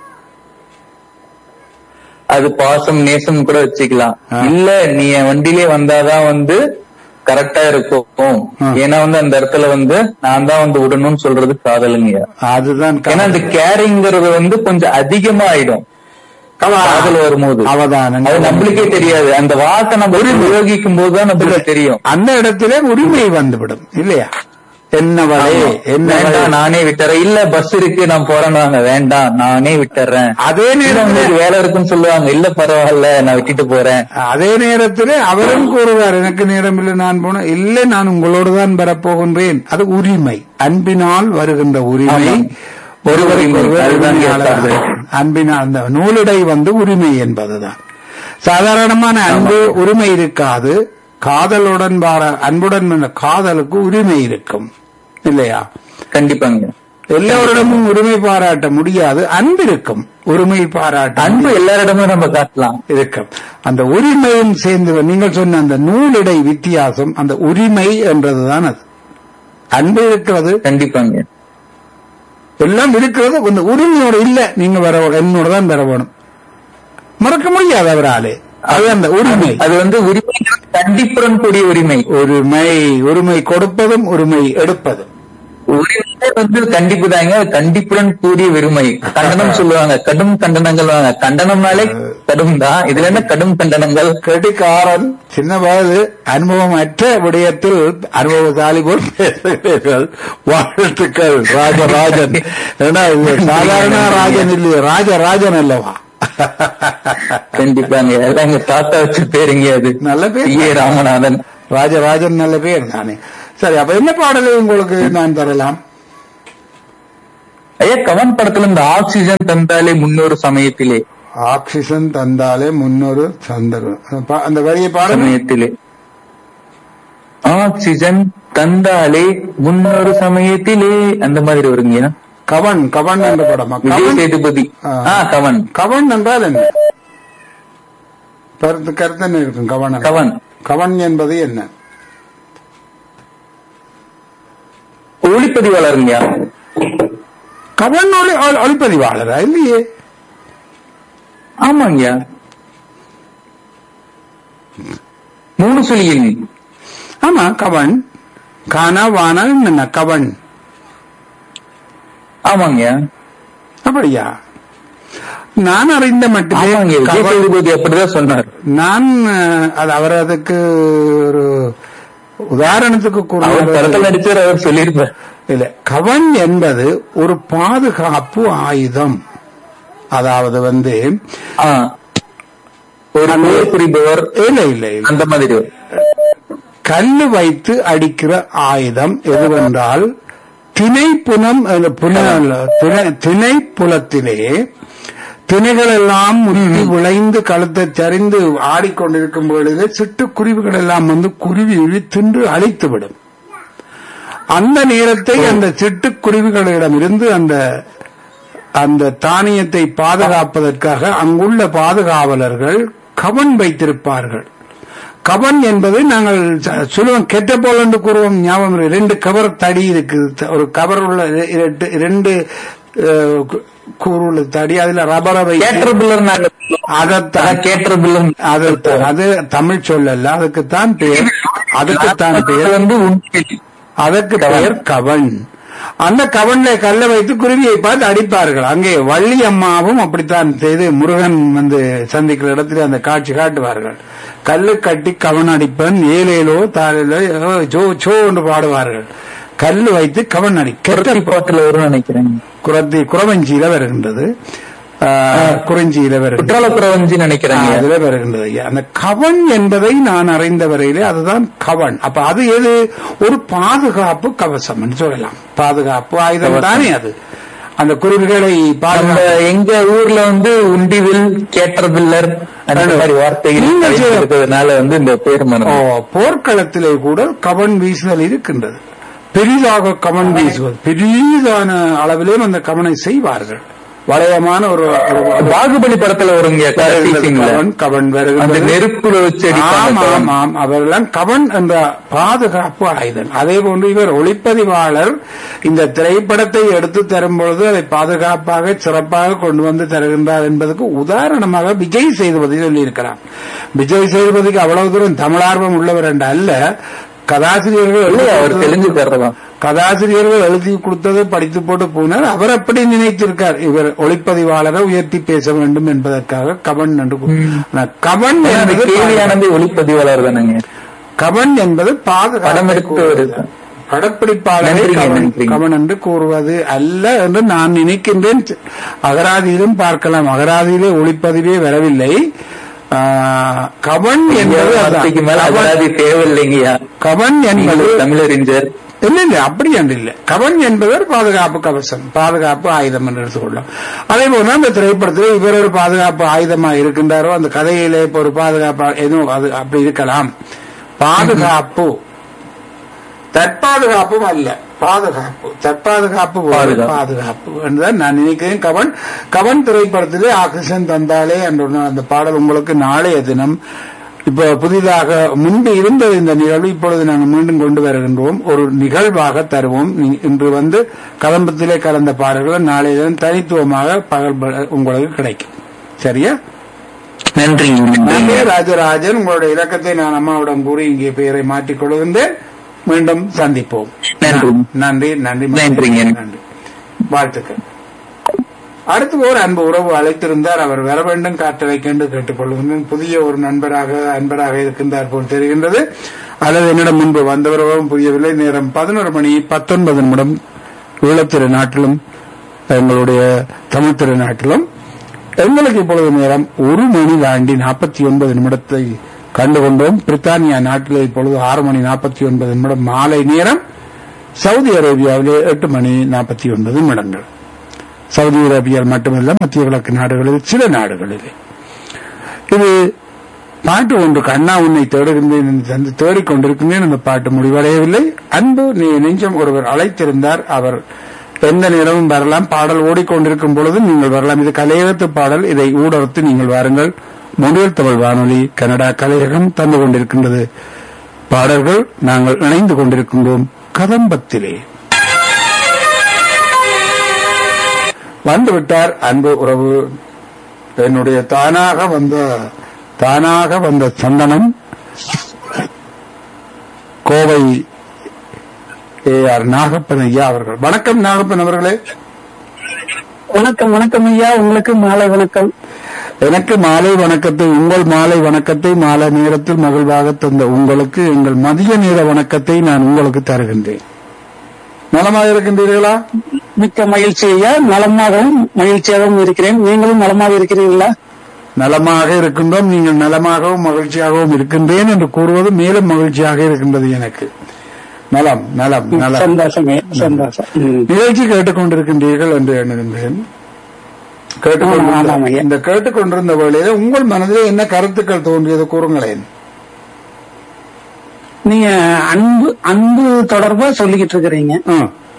அது பாசம் நேசம் கூட வச்சுக்கலாம் ஆ. இல்ல நீ என் வண்டியிலே வந்தாதான் வந்து கரெக்டா இருக்கும் ஆ. ஏன்னா வந்து அந்த இடத்துல வந்து நான் தான் வந்து விடணும்னு சொல்றது காதலுங்கய்யா அதுதான் ஏன்னா அந்த கேரிங்கிறது வந்து கொஞ்சம் அதிகமா ஆயிடும் காதல் வரும்போது அவதானம் அது நம்மளுக்கே தெரியாது அந்த வார்த்தை நம்ம உபயோகிக்கும் போதுதான் நம்மளுக்கு தெரியும் அந்த இடத்திலே உரிமை வந்துவிடும் இல்லையா என்னவளே என்னவளே வேண்டாம் நானே விட்டுறேன் இல்ல பஸ் இருக்கு நான் போறேன்னு வேண்டாம் நானே விட்டுறேன் அதே இல்ல நேரத்தில் உங்களுக்கு வேலை இருக்குன்னு சொல்லுவாங்க இல்ல பரவாயில்ல நான் விட்டுட்டு போறேன் அதே நேரத்திலே அவரும் கூறுவார் எனக்கு நேரம் இல்லை நான் போன இல்லை நான் உங்களோடு தான் வரப்போகின்றேன் அது உரிமை அன்பினால் வருகின்ற உரிமை ஆமா. ஒருவருக்கு உரிமை, ஒருவர் அதுதான் உரிமையாளர். கேட்பார்கள். அன்பினால் அந்த நூலிடை வந்து உரிமை என்பதுதான் சாதாரணமான அன்பு உரிமை இருக்காது காதலுடன் வார அன்புடன் வந்த காதலுக்கு உரிமை இருக்கும் இல்லையா கண்டிப்பாங்க எல்லோரிடமும் உரிமை பாராட்ட முடியாது அன்பு இருக்கும் உரிமை பாராட்ட அன்பு எல்லாரிடமும் நம்ம காட்டலாம் இருக்கும் அந்த உரிமையும் சேர்ந்து நீங்கள் சொன்ன அந்த நூலிடை வித்தியாசம் அந்த உரிமை என்றதுதான் அது அன்பு இருக்கிறது கண்டிப்பாங்க எல்லாம் இருக்கிறது அந்த உரிமையோட இல்ல நீங்க வர என்னோட தான் வர வேணும் மறக்க முடியாது அவராலே அது அந்த உரிமை அது வந்து உரிமை கண்டிப்புடன் கூடிய உரிமை உரிமை உரிமை கொடுப்பதும் உரிமை எடுப்பதும் உரிமை வந்து கண்டிப்பு தாங்க கண்டிப்புடன் கூடிய உரிமை கண்டனம் சொல்லுவாங்க கடும் கண்டனங்கள் வாங்க கண்டனம்னாலே கடும் தான் இதுல என்ன கடும் கண்டனங்கள் கெட்டிக்காரன் சின்ன வயது அனுபவம் அற்ற விடயத்தில் அனுபவசாலி போல் பேசுகிறீர்கள் வாழ்த்துக்கள் ராஜராஜன் ஏன்னா இது சாதாரண ராஜன் இல்லையே ராஜராஜன் அல்லவா கண்டிப்பாங்க எல்லாம் எங்க தாத்தா வச்ச பேருங்க அது நல்ல பேர் ஏ ராமநாதன் ராஜராஜன் நல்ல பேர் தானே சரி அப்ப என்ன பாடலை உங்களுக்கு நான் தரலாம் ஐயா கவன் படத்துல இந்த ஆக்சிஜன் தந்தாலே முன்னொரு சமயத்திலே ஆக்சிஜன் தந்தாலே முன்னொரு சந்தர்வம் பா- அந்த வரியை பாடல் சமயத்திலே ஆக்சிஜன் தந்தாலே முன்னொரு சமயத்திலே அந்த மாதிரி வருங்க கவன் கவன் என்ற படமா விஜய் கவன் சேதுபதி ஆ. ஆ கவன் கவன் என்றால் என்ன கருத்து கருத்து என்ன இருக்கும் கவன் கவன் கவன் என்பது என்ன ஒளிப்பதிவாளருங்கய்யா கவன் ஒளி ஒளி- ஒளிப்பதிவாளரா இல்லையே ஆமாங்கய்யா மூணு சொல்லிங்க ஆமா கவன் கானா வானா என்ன கவன் ஆமாங்கய்யா அப்படியா நான் அறிந்த மட்டுமே ஆமாங்க விஜய் கவன் சேதுபதி அப்படிதான் சொன்னார் நான் அஹ், அது அவர் அதுக்கு ஒரு உதாரணத்துக்கு அவர் படத்துல கூறுவார் நடிச்சர் அவர் சொல்லியிருப்பார் இல்ல கவன் என்பது ஒரு பாதுகாப்பு ஆயுதம் அதாவது வந்து ஆ. ஒரு போர் புரிபவர் இல்ல இல்ல இல்ல அந்த மாதிரி கல்லு வைத்து அடிக்கிற ஆயுதம் எதுவென்றால் திணைப்புலம் அல்ல, புல- அல்ல, திணை- திணைப்புலத்திலே திணைகள் எல்லாம் முற்றி விளைந்து கழுத்தை சரிந்து ஆடிக்கொண்டிருக்கும் பொழுது சிட்டுக்குருவிகள் எல்லாம் வந்து குருவி உழி தின்று அழித்துவிடும் அந்த நேரத்தை அந்த சிட்டுக்குருவிகளிடமிருந்து அந்த அந்த தானியத்தை பாதுகாப்பதற்காக அங்குள்ள பாதுகாவலர்கள் கவன் வைத்திருப்பார்கள் கவன் என்பது நாங்கள் ச- சொல்லுவோம் கெட்ட போல் என்று கூறுவோம் ஞாபகம் இருக்கு. ரெண்டு கவர் தடி இருக்கு த- ஒரு கவர் உள்ள இர- இரண்டு- இரண்டு அஹ், கு- கூறு உள்ள தடி அதுல ரப்பரை வைத்து கேட்டர் பில்லர் நாங்க அதைத்தான் கேட்டர் பில்லர் அது அது தமிழ் சொல்லல அதுக்குத்தான் பெயர் அதுக்குத்தான் அது பெயர் வந்து உண்மை அதற்கு பெயர் கவன் அந்த கவன்ல கல்ல வைத்து குருவியை பார்த்து அடிப்பார்கள் அங்கே வள்ளி அம்மாவும் அப்படித்தான் செய்து முருகன் வந்து சந்திக்கிற இடத்துல அந்த காட்சி காட்டுவார்கள் கல்லு கட்டி கவன் அடிப்பன் ஏலேலோ தாலேலோ ஏ, சோ சோ என்று பாடுவார்கள் கல்லு வைத்து கவன் அடி கெட்ட பாட்டுல வரும்னு நினைக்கிறேன் குரத்தி குறவஞ்சியில வருகின்றது ஆஹ், குறிஞ்சியில வருகிறது குற்றால பிரவஞ்சி நினைக்கிறேங்க அதுல வருகின்றது ஐயா. அந்த கவன் என்பதை நான் அறிந்த வரையிலே அதுதான் கவன் அப்ப அது எது ஒரு பாதுகாப்பு கவசம் என்று சொல்லலாம் பாதுகாப்பு ஆயுதம் தானே அது அந்த குருவிகளை அந்த பாதுகாப்பு எங்க ஊர்ல வந்து உண்டிவில் கேட்டர்பில்லர் அந்த மாதிரி வார்த்தைகள் நீங்க சொல்ல- இருக்கிறதுனால வந்து இந்த பேர் ஓ, மரம் போர்க்களத்திலே கூட கவன் வீசுதல் இருக்கின்றது பெரிதாக கவன் வீசுவது பெரிதான அளவிலே அந்த கவனை செய்வார்கள் வளையமான ஒரு ஒரு- பாகுபலி படத்துல வருங்க கடைசி சீன்ல. கவன் கவன் அந்த வருகின்றது நெருப்புல வச்சு அடிப்பாங்க ஆமாம் கவன். ஆமாம் அவரெல்லாம் கவன் என்ற பாதுகாப்பு ஆயுதம் அதே போன்று இவர் ஒளிப்பதிவாளர் இந்த திரைப்படத்தை எடுத்து தரும் பொழுது அதை பாதுகாப்பாக சிறப்பாக கொண்டு வந்து தருகின்றார் என்பதற்கு உதாரணமாக விஜய் சேதுபதி சொல்லியிருக்கிறார் விஜய் சேதுபதிக்கு அவ்வளவு தூரம் தமிழார்வம் உள்ளவர் என்று அல்ல கதாசிரியர்கள் இல்லையா அவர் எழுதி தெலுங்கு காரதான் கதாசிரியர்கள் எழுதி கொடுத்ததை படித்து போட்டு போனார் அவர் அப்படி நினைத்திருக்கார் இவர் ஒளிப்பதிவாளரை உயர்த்தி பேச வேண்டும் என்பதற்காக கவன் என்று கூ- ஆனா கவன் என்பது கேள்வியானது ஒளிப்பதிவாளர் தானேங்க கவன் என்பது படம் பாதுகாப்பு எடுத்தவர் படப்பிடிப்பாளரை நன்றிங்க, கவன் நன்றிங்க. கவன் என்று கூறுவது அல்ல என்று நான் நினைக்கின்றேன் அகராதியிலும் பார்க்கலாம் அகராதியிலே ஒளிப்பதிவே வரவில்லை ஆ, கவன் என்பது வார்த்தைக்கு மேல அதான். கவன்- அகராதி தேவையில்லைங்கய்யா கவன் நீங்க என்பது ஒரு தமிழறிஞர் இல்ல இல்ல அப்படி என்று இல்ல கவன் என்பவர் பாதுகாப்பு கவசம் பாதுகாப்பு ஆயுதம் என்று எடுத்துக்கொள்ளலாம் அதே போல அந்த திரைப்படத்தில் இவர் ஒரு பாதுகாப்பு ஆயுதமா இருக்கின்றாரோ அந்த கதையிலே இப்ப ஒரு பாதுகாப்பு எதுவும் அது அப்படி இருக்கலாம் பாதுகாப்பு தற்பாதுகாப்பும் அல்ல பாதுகாப்பு தற்பாதுகாப்பு வேறு பாதுகாப்பு. பாதுகாப்பு என்றுதான் நான் நினைக்கிறேன் கவன் கவன் திரைப்படத்திலே ஆக்சிஜன் தந்தாலே என்ற ஒண்ணு அந்த பாடல் உங்களுக்கு நாளைய தினம் இப்ப புதிதாக முன்பு இருந்தது இந்த நிகழ்வு இப்பொழுது நாங்கள் மீண்டும் கொண்டு வருகின்றோம் ஒரு நிகழ்வாக தருவோம் நீ- இன்று வந்து கலம்பத்திலே கலந்த பாடல்கள் நாளைய தினம் தனித்துவமாக பகல் ப- உங்களுக்கு கிடைக்கும் சரியா நன்றிங்க நன்றி ராஜராஜன் உங்களுடைய இலக்கத்தை நான் அம்மாவிடம் கூறி இங்கே பெயரை மாற்றிக் கொள்கின்றேன் மீண்டும் சந்திப்போம் நன்றி. நன்றி நன்றி நன்றிங்க. நன்றி வாழ்த்துக்கள் அடுத்து ஒரு அன்பு உறவு அழைத்திருந்தார் அவர் வர வேண்டும் காற்றலைக்கென்று கேட்டுக்கொள்கின்றேன் புதிய ஒரு நண்பராக அன்பராக இருக்கின்றார் போல் தெரிகின்றது அல்லது என்னிடம் முன்பு வந்தவர்களும் புரியவில்லை நேரம் பதினோரு மணி பத்தொன்பது நிமிடம் ஈழத்திரு நாட்டிலும் எங்களுடைய தமிழ் திரு நாட்டிலும் எங்களுக்கு இப்பொழுது நேரம் ஒரு மணி தாண்டி நாற்பத்தி ஒன்பது நிமிடத்தை கண்டுகொண்டோம் பிரித்தானியா நாட்டில் இப்பொழுது ஆறு மணி நாற்பத்தி ஒன்பது நிமிடம் மாலை நேரம் சவுதி அரேபியாவிலே எட்டு மணி நாற்பத்தி ஒன்பது நிமிடங்கள் சவுதி அரேபியா மட்டுமல்ல மத்திய கிழக்கு நாடுகளில் சில நாடுகளிலே இது பாட்டு ஒன்று கண்ணா உன்னை தேடுகின்றேன் என்று தந்து தேடிக்கொண்டிருக்கின்றேன் அந்த பாட்டு முடிவடையவில்லை அன்பு நீ நெஞ்சம் ஒருவர் அழைத்திருந்தார் அவர் எந்த நேரமும் வரலாம் பாடல் ஓடிக்கொண்டிருக்கும் பொழுது நீங்கள் வரலாம் இது கலையகத்து பாடல் இதை ஊடகத்து நீங்கள் வாருங்கள் மொழியல் தமிழ் வானொலி கனடா கலையகம் தந்து கொண்டிருக்கின்றது பாடல்கள் நாங்கள் இணைந்து கொண்டிருக்கின்றோம் கதம்பத்திலே வந்துவிட்டார் அன்பு உறவு என்னுடைய தானாக வந்த தானாக வந்த சந்தனம் கோவை ஏ ஆர் நாகப்பன் ஐயா அவர்கள் வணக்கம் நாகப்பன் அவர்களே வணக்கம் வணக்கம் ஐயா உங்களுக்கு மாலை வணக்கம் எனக்கு மாலை வணக்கத்தை உங்கள் மாலை வணக்கத்தை மாலை நேரத்தில் மகிழ்வாக தந்த உங்களுக்கு எங்கள் மதிய நேர வணக்கத்தை நான் உங்களுக்கு தருகின்றேன் நலமாக இருக்கின்றீர்களா மிக்க மகிழ்ச்சி ஐயா நலமாகவும் மகிழ்ச்சியாகவும் இருக்கிறேன் நீங்களும் நலமாக இருக்கிறீர்களா நலமாக இருக்கின்றோம் நீங்கள் நலமாகவும் மகிழ்ச்சியாகவும் இருக்கின்றேன் என்று கூறுவது மேலும் மகிழ்ச்சியாக இருக்கின்றது எனக்கு நலம் நலம் நலம் சந்தோஷம் ஐயா, சந்தோஷம் ம். நிகழ்ச்சி கேட்டுக்கொண்டிருக்கின்றீர்கள் என்று எண்ணுகின்றேன் கேட்டுக்கொண்டிருந்த- ஆமாம், ஆமாம் ஐயா. இந்த கேட்டுக்கொண்டிருந்த வேளையில உங்கள் மனதில் என்ன கருத்துக்கள் தோன்றியது கூறுங்களேன் நீங்க அன்பு அன்பு தொடர்பா சொல்லிக்கிட்டு இருக்கிறீங்க ஆ.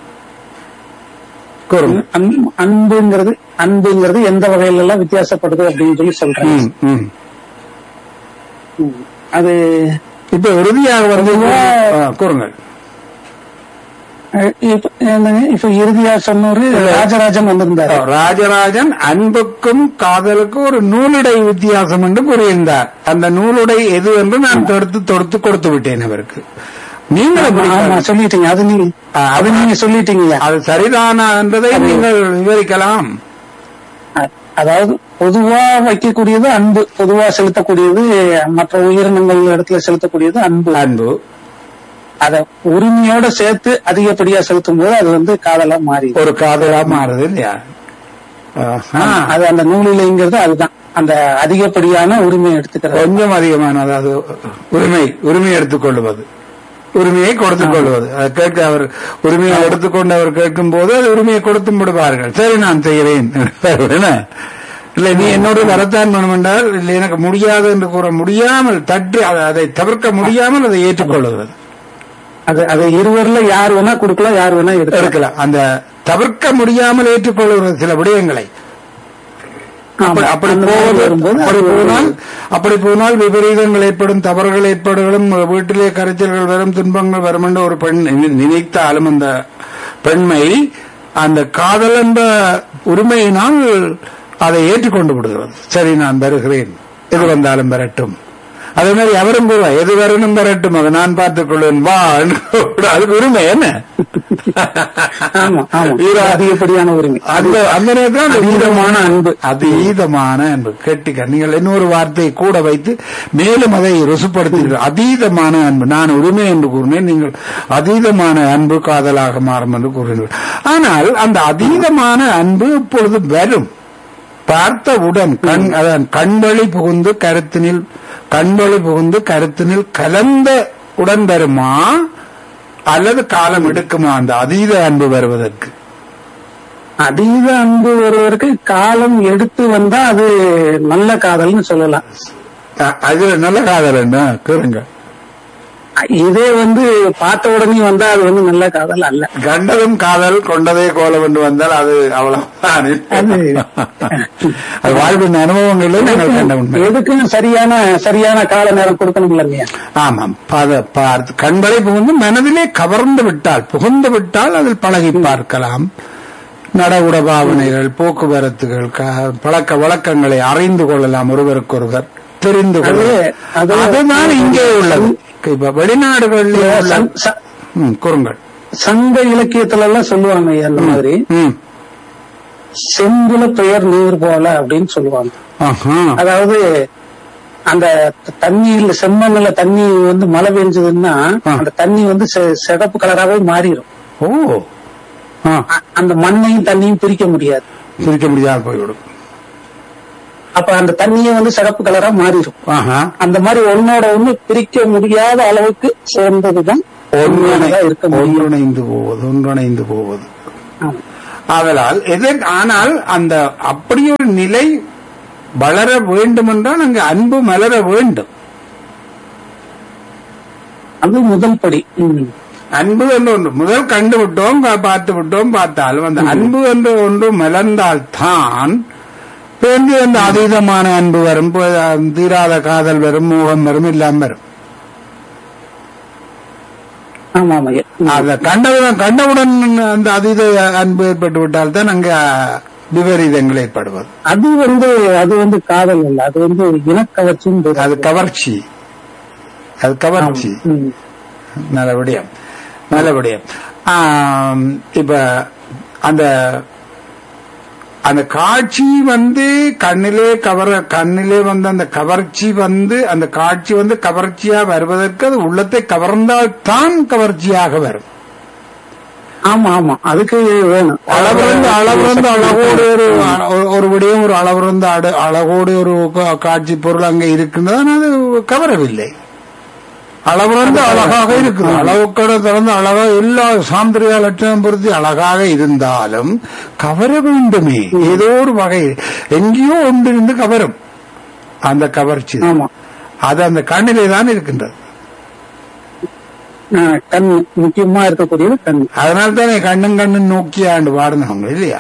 கூறுங்க அன்பு- அன்புங்கிறது அன்புங்கிறது எந்த வகையில எல்லாம் வித்தியாசப்படுது அப்படின்னு சொல்லி சொல்றேன் ம், ம். ம். அது இப்ப இறுதியாக வந்து ஆ, கூறுங்கள் அஹ், இப்ப என்னங்க, இப்ப இறுதியா சொன்னோரு ராஜராஜன் வந்திருந்தாரு ராஜராஜன் அன்புக்கும் காதலுக்கும் ஒரு நூலுடை வித்தியாசம் என்று கூறியிருந்தார் அந்த நூலுடை எது என்று நான் தொடுத்து தொடுத்து கொடுத்து விட்டேன் அவருக்கு நீங்கள் எப்படி ஆமா பாருங்க? சொல்லிட்டீங்க அது நீங்க ஆ, அது நீங்க சொல்லிட்டீங்க அது சரிதானா என்பதை நீங்கள் விவரிக்கலாம் அ- அதாவது பொதுவா வைக்கக்கூடியது அன்பு பொதுவா செலுத்தக்கூடியது மற்ற உயிரினங்கள் இடத்துல செலுத்தக்கூடியது அன்பு அன்பு அத உரிமையோட சேர்த்து அதிகப்படியா செலுத்தும் போது அது வந்து காதலா மாறி ஒரு காதலா மாறுது இல்லையா ஆஹா. அது அந்த நூலிலைங்கிறது அதுதான் அந்த அதிகப்படியான உரிமை எடுத்துக்கிறது கொஞ்சம் அதிகமான அதாவது உரிமை உரிமை எடுத்துக்கொள்வது உரிமையை கொடுத்துக் கொள்வது அதை கேட்க அவர் உரிமையை எடுத்துக்கொண்டு அவர் கேட்கும் போது அது உரிமையை கொடுத்து விடுவார்கள் சரி நான் செய்கிறேன் என்ன? இல்லை நீ என்னோடு வரத்தான் வேணும் என்றால் இல்லை எனக்கு முடியாது என்று கூற முடியாமல் தட்டி அதை- அதை தவிர்க்க முடியாமல் அதை ஏற்றுக்கொள்வது அது அது இருவர்ல யார் வேணா கொடுக்கலாம் யார் வேணா எடுக்கலாம் இருக்கலாம் அந்த தவிர்க்க முடியாமல் ஏற்றுக்கொள்வது சில விடயங்களை அப்படி- அப்படி அந்த மாதிரி போவது வரும்போது அப்படி அது போனால் அப்படி போனால் விபரீதங்கள் ஏற்படும் தவறுகள் ஏற்படும் வீட்டிலே கரைச்சல்கள் வரும் துன்பங்கள் வரும் என்று ஒரு பெண் நினை- நினைத்தாலும் அந்த பெண்மை அந்த காதல் என்ற உரிமையினால் அதை ஏற்றுக்கொண்டு விடுகிறது சரி நான் வருகிறேன் எது வந்தாலும் வரட்டும் அதே மாதிரி அவரும் கூட எது வரணும் வரட்டும் அதை நான் பார்த்துக் கொள்வேன் வா என்று கூப்பிட. அதுக்கு உரிமை என்ன ஆமா ஆமா வீரா- அதிகப்படியான உரிமை அந்த அந்த நேரத்தில் அந்த அதீதமான அன்பு. அதீதமான அன்பு கேட்டுக்க நீங்கள் இன்னொரு வார்த்தையை கூட வைத்து மேலும் அதை ருசுப்படுத்தீர்கள் அதீதமான அன்பு நான் உரிமை என்று கூறினேன் நீங்கள் அதீதமான அன்பு காதலாக மாறும் என்று கூறினீர்கள் ஆனால் அந்த அதீதமான அன்பு இப்பொழுது வரும் பார்த்தவுடன் கண் அதான் கண்வழி புகுந்து கருத்தினில் கண்வழி புகுந்து கருத்தினில் கலந்த உடன் வருமா அல்லது காலம் எடுக்குமா அந்த அதீத அன்பு வருவதற்கு அதீத அன்பு ஒருவருக்கு காலம் எடுத்து வந்தா அது நல்ல காதல்னு சொல்லலாம் அ- அது நல்ல காதல் என்ன கேளுங்க இதே வந்து பார்த்த உடனே வந்தா அது வந்து நல்ல காதல் அல்ல கண்டதும் காதல் கொண்டதே கோலம் என்று வந்தால் அது அவ்வளவுதான் அது- அது வாழ்வின் அனுபவங்களில் நாங்கள் கண்ட உண்மை எதுக்கும் சரியான சரியான கால நேரம் கொடுக்கணும் இல்லையா ஆமாம் பத பார்த்து கண்களை புகுந்து மனதிலே கவர்ந்து விட்டால் புகுந்து விட்டால் அதில் பழகி பார்க்கலாம் நடவுட பாவனைகள் போக்குவரத்துகள் க- பழக்க வழக்கங்களை அறிந்து கொள்ளலாம் ஒருவருக்கொருவர் தெரிந்து கொள்ளலாம் அது- அதுதான் இங்கே உள்ளது இப்ப வெளிநாடுகளில் உள்ள சங்- ச- ம், கூறுங்கள் சங்க இலக்கியத்துல எல்லாம் சொல்லுவாங்க ஐயா அந்த மாதிரி ம் செங்குல பெயர் நீர் போல அப்படின்னு சொல்லுவாங்க ஆஹா அதாவது அந்த தண்ணியில செம்மண்ணுல தண்ணி வந்து மழை பெஞ்சதுன்னா ஆ. அந்த தண்ணி வந்து செ- சிகப்பு கலராவே மாறிடும் ஓ ஆ அ- அந்த மண்ணையும் தண்ணியும் பிரிக்க முடியாது பிரிக்க முடியாது போய்விடும் அப்ப அந்த தண்ணியே வந்து சிகப்பு கலரா மாறிடும் ஆஹா அந்த மாதிரி ஒன்னோட ஒண்ணு பிரிக்க முடியாத அளவுக்கு சேர்ந்ததுதான் உண்மையானதா இருக்க முடியும் ஒன்றிணைந்து போவது ஒன்றிணைந்து போவது ஆமா. ஆதலால் எதன் ஆனால் அந்த அப்படி ஒரு நிலை வளர வேண்டும் என்றால் அங்கு அன்பு மலர வேண்டும் அது முதல் படி ம். அன்பு என்று ஒன்று முதல் கண்டு விட்டோம் பா- பார்த்து விட்டோம் பார்த்தாலும் அந்த அன்பு என்று ஒன்று மலர்ந்தால் தான் பிறகு அந்த அதீதமான அன்பு வரும் போ- தீராத காதல் வரும் மோகம் வரும் எல்லாம் வரும் ஆமா ஆமா ஐயா. ம். அந்த கண்டவுடன் கண்டவுடன் அந்த அதீத அன்பு ஏற்பட்டு விட்டால் தான் அங்க விபரீதங்கள் ஏற்படுவது அது வந்து அது வந்து காதல் இல்ல அது வந்து இனக்கவர்ச்சின்னு பேரு. அது கவர்ச்சி அது கவர்ச்சி ம். நல்ல விடயம் நல்ல விடயம் ஆம், இப்ப அந்த அந்த காட்சி வந்து கண்ணிலே கவர கண்ணிலே வந்து அந்த கவர்ச்சி வந்து அந்த காட்சி வந்து கவர்ச்சியா வருவதற்கு அது உள்ளத்தை கவர்ந்தால் தான் கவர்ச்சியாக வரும் ஆமா ஆமா அதுக்கு வேணும் அளவிறந்து அளவிறந்து அழகோடு ஒரு ஒரு- ஒரு விடயம் ஒரு அளவிறந்து அட- அழகோடு ஒரு கா- காட்சி பொருள் அங்கே இருக்கின்றது அது கவரவில்லை அளவிறந்து அழகாக இருக்குது அளவுக்கட திறந்து அழகா எல்லா சாந்திரியா லட்சணம் பொருத்தி அழகாக இருந்தாலும் கவர வேண்டுமே ஏதோ ஒரு வகை எங்கேயோ ஒன்றிருந்து கவரும் அந்த கவர்ச்சி ஆமா அது அந்த கண்ணிலே தான் இருக்கின்றது ஆ, கண் முக்கியமா இருக்கக்கூடியது கண் அதனால தானே கண்ணும் கண்ணும் நோக்கியாண்டு பாடுனவங்க இல்லையா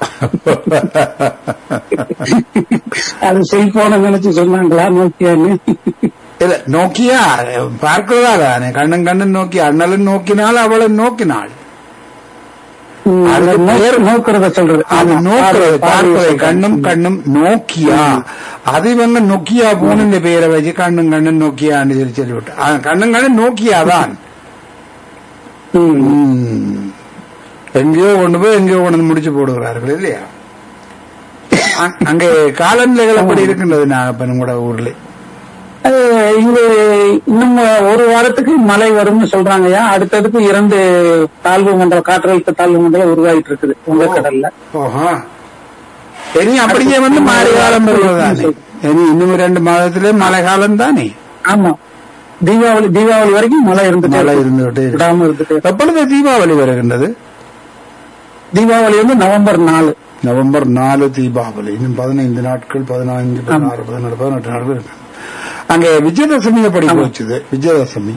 அது செல்போனை நினைச்சு சொன்னாங்களா நோக்கியான்னு இல்ல நோக்கியா பார்க்கிறதா தானே கண்ணும் கண்ணும் நோக்கி அண்ணலும் நோக்கினால் அவளும் நோக்கினாள் ம், அதுக்கு அது நோக்க- பேர் நோக்கிறத சொல்றது அது ஆமா, நோக்கிறது பார்வை- பார்ப்பதை பார்வை கண்ணும் கண்ணும் நோக்கியா அது இவங்க நோக்கியா போன பேரை வச்சு கண்ணும் கண்ணும் நோக்கியான்னு சொல்லி சொல்லிவிட்டு அது கண்ணும் கண்ணும் நோக்கியா தான் ம். ம். எங்கேயோ கொண்டு போய் எங்கேயோ கொண்டு வந்து முடிச்சு போடுகிறார்கள் இல்லையா அ- அங்கே காலநிலைகள் அப்படி இருக்கின்றது நாகப்பன் கூட ஊர்ல அது இங்க இன்னும் ஒரு வாரத்துக்கு மழை வரும்னு சொல்றாங்கய்யா அடுத்தடுத்து இரண்டு தாழ்வு மண்டலம் காற்றழுத்த தாழ்வு மண்டலம் உருவாகிட்டு இருக்குது வங்கக்கடல்ல ஓஹா இனி அப்படியே வந்து மழை காலம் வருவதானே இனி இன்னும் ரெண்டு மாதத்திலே மழை காலம் தானே ஆமா தீபாவளி தீபாவளி வரைக்கும் மழை இருந்துட்டே மழை இருக்கும். இருந்துகிட்டே இருக்கு. விடாம இருந்துட்டே இருக்கும். எப்பொழுது தீபாவளி வருகின்றது தீபாவளி வந்து நவம்பர் நாலு நவம்பர் நாலு தீபாவளி இன்னும் பதினைந்து நாட்கள் பதினைந்து பதினாறு பதினேழு பதினெட்டு நாட்கள் இருக்கு அங்கே விஜயதசமி எப்படி போச்சுது விஜயதசமி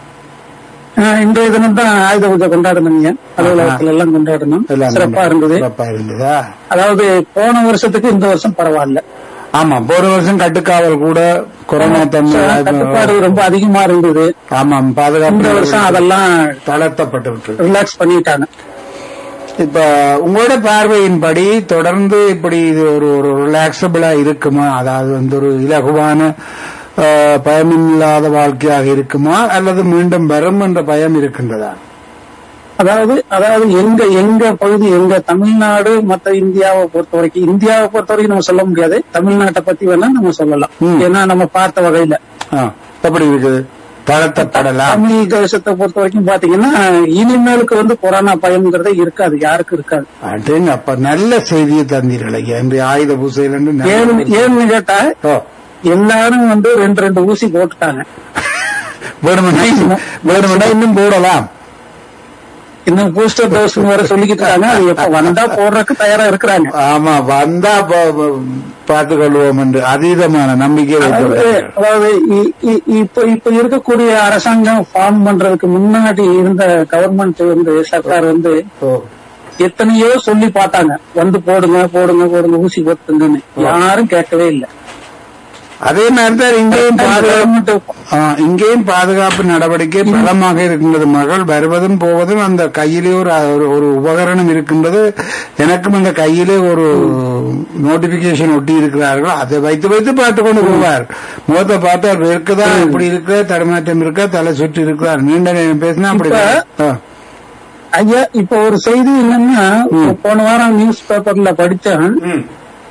ஆஹ் இன்றைய தினம் தான் ஆயுத பூஜை கொண்டாடணுங்க அலுவலகத்துல எல்லாம் கொண்டாடணும் எல்லாம் சிறப்பா இருந்தது சிறப்பா இருந்ததா அதாவது போன வருஷத்துக்கு இந்த வருஷம் பரவாயில்ல ஆமா போன வருஷம் கட்டுக்காவல் கூட கொரோனா தன்மை கட்டுப்பாடு ரொம்ப அதிகமா இருந்தது ஆமாம் இந்த பாதுகாப்பு வருஷம் அதெல்லாம் தளர்த்தப்பட்டு விட்டு ரிலாக்ஸ் பண்ணிட்டாங்க இப்ப உங்களோட பார்வையின்படி தொடர்ந்து இப்படி இது ஒரு ஒரு ரிலாக்சபிளா இருக்குமா அதாவது வந்து ஒரு இலகுவான அஹ், பயமில்லாத வாழ்க்கையாக இருக்குமா அல்லது மீண்டும் வரும் என்ற பயம் இருக்கின்றதா அதாவது அதாவது எங்க எங்க பகுதி எங்க தமிழ்நாடு மத்த இந்தியாவை பொறுத்த வரைக்கும் இந்தியாவை பொறுத்த வரைக்கும் நம்ம சொல்ல முடியாது தமிழ்நாட்டை பத்தி வேணா நம்ம சொல்லலாம் ம். ஏன்னா நம்ம பார்த்த வகையில ஆ, எப்படி இருக்குது தளர்த்தப்படலாம் தமிழ் தேசத்தை பொறுத்த வரைக்கும் பாத்தீங்கன்னா இனிமேலுக்கு வந்து கொரோனா பயம்ங்கிறதே இருக்காது யாருக்கும் இருக்காது அப்படிங்க அப்ப நல்ல செய்தியை தந்தீர்கள் ஐயா இன்றைய ஆயுத பூசையில் ஏன்னு ஏன்னு கேட்டா எல்லாரும் வந்து ரெண்டு ரெண்டு ஊசி போட்டுட்டாங்க வேணுமெண்டா வேணுமெண்டா இன்னும் போடலாம் இன்னும் பூஸ்டர் டோஸ் வேற சொல்லிக்கிட்டு இருக்காங்க அது எப்ப வந்தா போடுறதுக்கு தயாரா இருக்கிறாங்க ஆமா வந்தா பார்த்து கொள்வோம் என்று அதீதமான நம்பிக்கை அதாவது வைத்து அதாவது இ- இ- இப்ப இப்ப இருக்கக்கூடிய அரசாங்கம் ஃபார்ம் பண்றதுக்கு முன்னாடி இருந்த கவர்மெண்ட் வந்து சர்க்கார் வந்து ஓ எத்தனையோ சொல்லி பார்த்தாங்க வந்து போடுங்க போடுங்க போடுங்க ஊசி போட்டுங்கன்னு யாரும் கேட்கவே இல்லை அதே மாதிரி தான் இங்கேயும் பாதுகாப்பு கவர்மெண்ட் ஆ, இங்கேயும் பாதுகாப்பு நடவடிக்கை பலமாக இருக்கின்றது மகள் வருவதும் போவதும் அந்த கையிலே ஒரு ஒரு- ஒரு உபகரணம் இருக்கின்றது எனக்கும் அந்த கையிலே ஒரு நோட்டிபிகேஷன் ஒட்டி இருக்கிறார்கள் அதை வைத்து வைத்து பார்த்து கொண்டு போவார் முகத்தை பார்த்தார் இருக்குதா இப்படி இருக்கு தடுமாற்றம் இருக்கா தலை சுற்றி இருக்கிறார் நீண்ட நேரம் பேசினா அப்படி இப்ப- ஆ. ஐயா இப்ப ஒரு செய்தி என்னன்னா போன வாரம் நியூஸ் பேப்பர்ல படிச்சேன் ம்.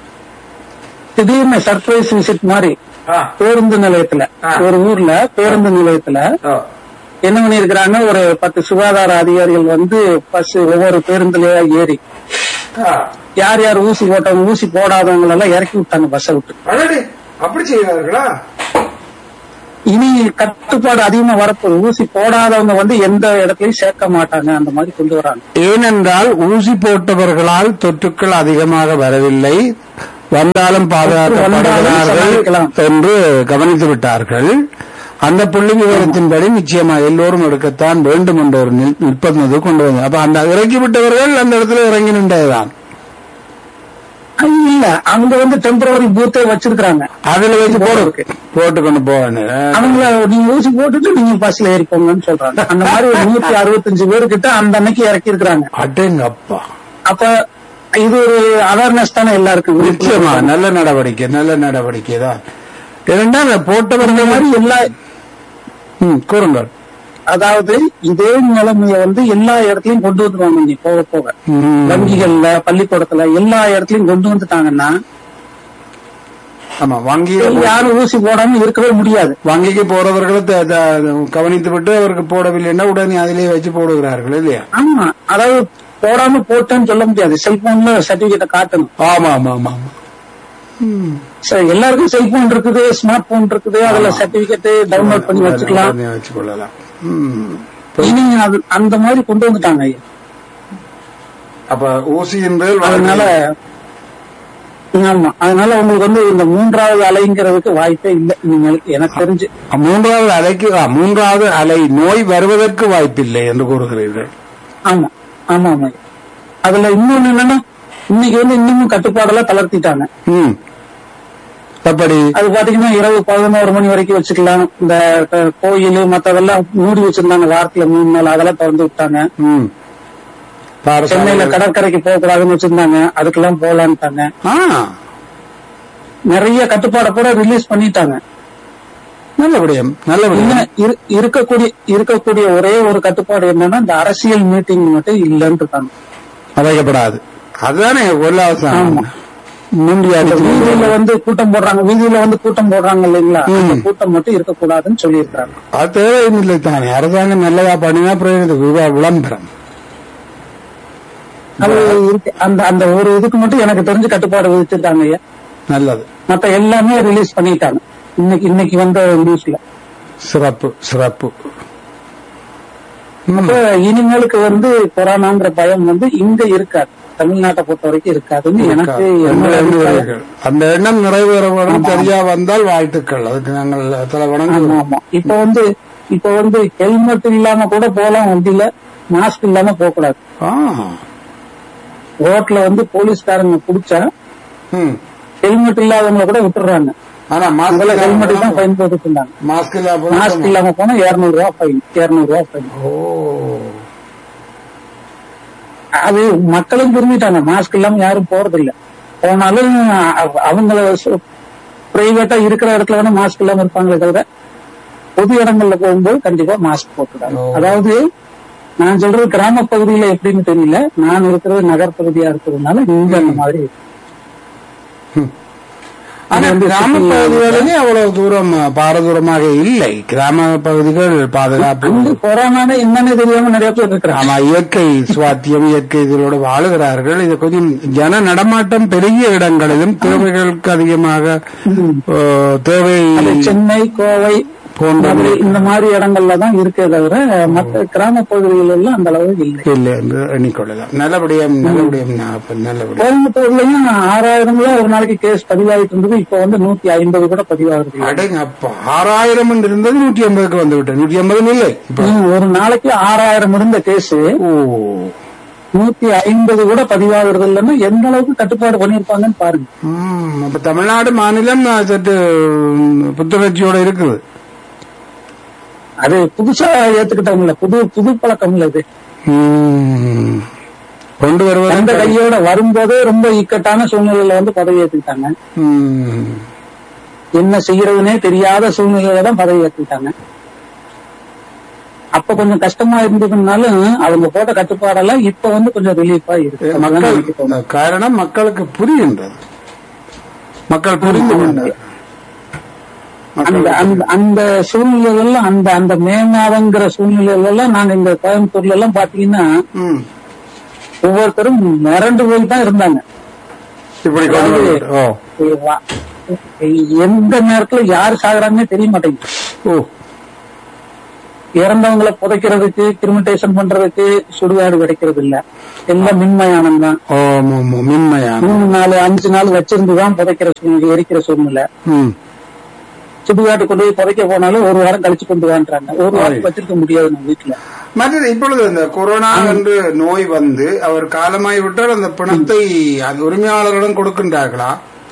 திடீர்னு சர்ப்ரைஸ் விசிட் மாதிரி ஆ. பேருந்து நிலையத்துல ஆ. ஒரு ஊர்ல பேருந்து நிலையத்துல ஆ. என்ன பண்ணிருக்கிறாங்க ஒரு பத்து சுகாதார அதிகாரிகள் வந்து பஸ் ஒவ்வொரு பேருந்துலயா ஏறி ஆ. யார் யார் ஊசி போட்டவங்க ஊசி போடாதவங்க எல்லாம் இறக்கி விட்டாங்க பஸ்ஸை விட்டு அடடே, அப்படி செய்கிறார்களா இனி கட்டுப்பாடு அதிகமா வரப்போகுது ஊசி போடாதவங்க வந்து எந்த இடத்துலயும் சேர்க்க மாட்டாங்க அந்த மாதிரி கொண்டு வராங்க ஏனென்றால் ஊசி போட்டவர்களால் தொற்றுக்கள் அதிகமாக வரவில்லை வந்தாலும் பாதுகாக்கப்படுகிறார்கள் சமாளிக்கலாம். என்று கவனித்து விட்டார்கள் அந்த புள்ளி விவரத்தின்படி நிச்சயமா எல்லோரும் எடுக்கத்தான் வேண்டும் என்ற ஒரு நில்- நிர்பந்தத்தை கொண்டு வந்து அப்ப அந்த இறக்கி விட்டவர்கள் அந்த இடத்துல இறங்கி நின்றதுதான் இல்ல அங்க வந்து டெம்பரவரி பூத்தே வச்சிருக்காங்க அதுல வச்சு போடு போட்டு கொண்டு போகணும் அவங்கள நீங்க ஊசி போட்டுட்டு நீங்க பஸ்ல ஏறி போங்கன்னு சொல்றாங்க அந்த மாதிரி ஒரு நூத்தி அறுபத்தஞ்சு பேரு கிட்ட அந்த அன்னைக்கு இறக்கி இருக்கிறாங்க அடேங்க அப்பா அப்ப இது ஒரு அவேர்னஸ் தானே எல்லாருக்கும் நிச்சயமா நல்ல நடவடிக்கை நல்ல நடவடிக்கை தான் இரண்டாம் இந்த போட்டவர்கள் மாதிரி எல்லா ம், கூறுங்கள் அதாவது இதே நிலைமைய வந்து எல்லா இடத்துலயும் கொண்டு வந்துருவாங்க நீ போக போக ம். வங்கிகள்ல பள்ளிக்கூடத்துல எல்லா இடத்துலயும் கொண்டு வந்துட்டாங்கன்னா ஆமா வங்கியில யாரும் ஊசி போடாம இருக்கவே முடியாது வங்கிக்கு போறவர்களை த- த- கவனித்து விட்டு அவருக்கு போடவில்லைன்னா உடனே அதிலே வச்சு போடுகிறார்கள் இல்லையா ஆமா அதாவது போடாம போட்டேன்னு சொல்ல முடியாது செல்போன்ல சர்டிபிகேட்டை காட்டணும் ஆமா ஆமா ஆமா ஆமா. சரி எல்லாருக்கும் செல்போன் இருக்குது ஸ்மார்ட் போன் இருக்குது அதுல சர்டிபிகேட் டவுன்லோட் பண்ணி வச்சுக்கலாம் உடனே வச்சுக்கொள்ளலாம் ம். இனி அது அந்த மாதிரி கொண்டு வந்துட்டாங்க ஐயா. அப்ப ஊசி என்பது அதனால ஆமா அதனால உங்களுக்கு வந்து இந்த மூன்றாவது அலைங்கிறதுக்கு வாய்ப்பே இல்லை இனிமேலுக்கு எனக்கு தெரிஞ்சு மூன்றாவது அலைக்கு ஆ, மூன்றாவது அலை நோய் வருவதற்கு வாய்ப்பில்லை என்று கூறுகிறீர்கள் ஆமா ஆமா ஆமா ஐயா. அதுல இன்னொன்னு என்னன்னா இன்னைக்கு வந்து இன்னமும் கட்டுப்பாடெல்லாம் தளர்த்திட்டாங்க ம் அப்படி அது பாத்தீங்கன்னா இரவு பதினோரு மணி வரைக்கும் வச்சுக்கலாம் இந்த அஹ், கோயில் மத்ததெல்லாம் மூடி வச்சிருந்தாங்க வாரத்துல மூணு நாள் அதெல்லாம் திறந்து விட்டாங்க ம் பாரசாலை- சென்னையில கடற்கரைக்கு போக கூடாதுன்னு வச்சிருந்தாங்க அதுக்கெல்லாம் போலான்ட்டாங்க ஆ நிறைய கட்டுப்பாடை கூட ரிலீஸ் பண்ணிட்டாங்க நல்ல விடயம் நல்ல விடயம் இன்னும் இரு- இருக்கக்கூடிய இருக்கக்கூடிய ஒரே ஒரு கட்டுப்பாடு என்னன்னா இந்த அரசியல் மீட்டிங் மட்டும் இல்லைன்னு இருக்காங்க அவைக்கப்படாது அதுதானே உல்லாசம் ஆமா. முந்தி இந்த அடிச்சு வீதியில வந்து கூட்டம் போடுறாங்க வீதியில வந்து கூட்டம் போடுறாங்க இல்லைங்களா அந்த கூட்டம் மட்டும் இருக்கக்கூடாதுன்னு சொல்லியிருக்காங்க அது தேவையில்லை தானே அரசாங்கம் நல்லதா பண்ணினா பிரயோஜனத்துக்கு விவா- விளம்பரம் அது இருக்கு அந்த அந்த ஒரு இதுக்கு மட்டும் எனக்கு தெரிஞ்சு கட்டுப்பாடு விதிச்சிருக்காங்க ஐயா நல்லது மத்த எல்லாமே ரிலீஸ் பண்ணிட்டாங்க இன்னைக்கு இன்னைக்கு வந்த நியூஸ்ல சிறப்பு சிறப்பு ம். அப்ப இனிமேலுக்கு வந்து கொரோனாங்கிற பயம் வந்து இங்க இருக்காது தமிழ்நாட்டை பொறுத்த வரைக்கும் இருக்காதுன்னு எனக்கு அந்த என்னோட அபிப்பிராயம். எண்ணுகிறீர்கள். அந்த எண்ணம் நிறைவேற வேணும் சரியா வந்தால் வாழ்த்துக்கள் அதுக்கு நாங்கள் தலை ஆமா வணங்குகிறோம் ஆமா இப்ப வந்து இப்ப வந்து ஹெல்மெட் இல்லாம கூட போலாம் வண்டியில மாஸ்க் இல்லாம போக கூடாது ஆ. ரோட்ல வந்து போலீஸ்காரங்க புடிச்சா ம். ஹெல்மெட் இல்லாதவங்க கூட விட்டுறாங்க ஆனா மாஸ்க் முதல்ல ஹெல்மெட் தான் இல்லாம ஃபைன் போட்டுட்டு இருந்தாங்க மாஸ்க் இல்லாம மாஸ்க் போனா- இல்லாம போனா இருநூறு ரூபா ஃபைன் இருநூறு ரூபா ஃபைன் ஓ அது மக்களும் புரிஞ்சுட்டாங்க மாஸ்க் இல்லாம யாரும் போறது இல்ல போனாலும் அவ- அவங்கள பிரைவேட்டா இருக்கிற இடத்துல வேணா மாஸ்க் இல்லாம இருப்பாங்களே தவிர பொது இடங்கள்ல போகும்போது கண்டிப்பா மாஸ்க் போட்டுருக்காங்க ஓ. அதாவது நான் சொல்றது கிராம பகுதியில எப்படின்னு தெரியல நான் இருக்கிறது நகர்பகுதியா இருக்கிறதுனால இங்க அந்த மாதிரி இருக்கு. ஆனா இது வந்து கிராம சுற்றுலா பகுதிகளிலே அவ்வளவு தூரம் பாரதூரமாக இல்லை கிராம பகுதிகள் பாதுகாப்பு அங்க கொரோனான என்னன்னு தெரியாம நிறைய பேர் இருக்கிறாங்க ஆமா இயற்கை சுவாத்தியம் இயற்கை இதோடு வாழுகிறார்கள் இது கொஞ்சம் ஜன நடமாட்டம் பெரிய இடங்களிலும் தேவைகளுக்கு அதிகமாக ஓ, தேவை அது சென்னை கோவை போன்ற மதுரை இந்த மாதிரி இடங்கள்ல தான் இருக்கே தவிர மற்ற கிராம பகுதிகள் எல்லாம் அந்த அளவு இல்லை இல்லை என்று எண்ணிக்கொள்ளலாம் நல்லபடியும் நல்லபடியும் ஞாபகம், நல்லபடியும் கோயம்புத்தூர்லயும் ஆறாயிரம் தான் ஒரு நாளைக்கு கேஸ் பதிவாயிட்டு இருந்தது இப்ப வந்து நூத்தி ஐம்பது கூட பதிவாகுது அடங்க அப்பா ஆறாயிரம் என்று இருந்தது நூற்றி ஐம்பதுக்கு வந்து விட்டேன் நூற்றி ஐம்பது இல்லை இப்ப ம், ஒரு நாளைக்கு ஆறாயிரம் இருந்த கேஸ் ஓ நூத்தி ஐம்பது கூட பதிவாகிறது இல்லைன்னா எந்த அளவுக்கு கட்டுப்பாடு பண்ணிருப்பாங்கன்னு பாருங்க ம், அப்ப தமிழ்நாடு மாநிலம் அஹ், சற்று ம், புத்துணர்ச்சியோட இருக்குது அது புதுசா ஏத்துக்கிட்டவங்கள புது புது பழக்கம் இல்ல இது ம். கொண்டு அந்த வருவது கையோட வரும்போதே ரொம்ப இக்கட்டான சூழ்நிலையில வந்து பதவி ஏத்துக்கிட்டாங்க ம். என்ன செய்யறதுனே தெரியாத சூழ்நிலையில தான் பதவி ஏத்துக்கிட்டாங்க அப்ப கொஞ்சம் கஷ்டமா இருந்ததுனாலும் அவங்க போட்ட கட்டுப்பாடெல்லாம் இப்ப வந்து கொஞ்சம் ரிலீஃபா இருக்கு அதுதான் எனக்கு தோணுது. மக்கள் காரணம் மக்களுக்கு புரிகின்றது மக்கள் புரிந்து கொண்டார் அந்த அந்த அந்த சூழ்நிலைகள்லாம் அந்த அந்த மே மாதங்கிற சூழ்நிலைகள் எல்லாம் நாங்க இந்த கோயம்புத்தூர்ல எல்லாம் பாத்தீங்கன்னா ம். ஒவ்வொருத்தரும் மிரண்டு போய் தான் இருந்தாங்க இப்படி கொண்டு வருவது. ஓ வா- எந்த நேரத்துல யார் சாகுறாங்கன்னே தெரிய மாட்டேங்குது ஓ இறந்தவங்களை புதைக்கிறதுக்கு கிரிமிட்டேஷன் பண்றதுக்கு சுடுகாடு கிடைக்கிறது இல்ல எல்லாம் மின்மயானம் தான் ஓ மு- மு- மின்மையான மூணு நாலு அஞ்சு நாள் வச்சிருந்துதான் புதைக்கிற சூழ்நிலை எரிக்கிற சூழ்நிலை ம். சுடுகாட்டு கொண்டு போய் புதைக்க போனாலும் ஒரு வாரம் கழிச்சு கொண்டு வான்றாங்க ஒரு வாரம் வச்சிருக்க முடியாது நம்ம வீட்டுல மற்றது இப்பொழுது இந்த கொரோனா என்று நோய் வந்து அவர் காலமாய் விட்டால் அந்த பிணத்தை அந்த உரிமையாளரிடம் கொடுக்கின்றார்களா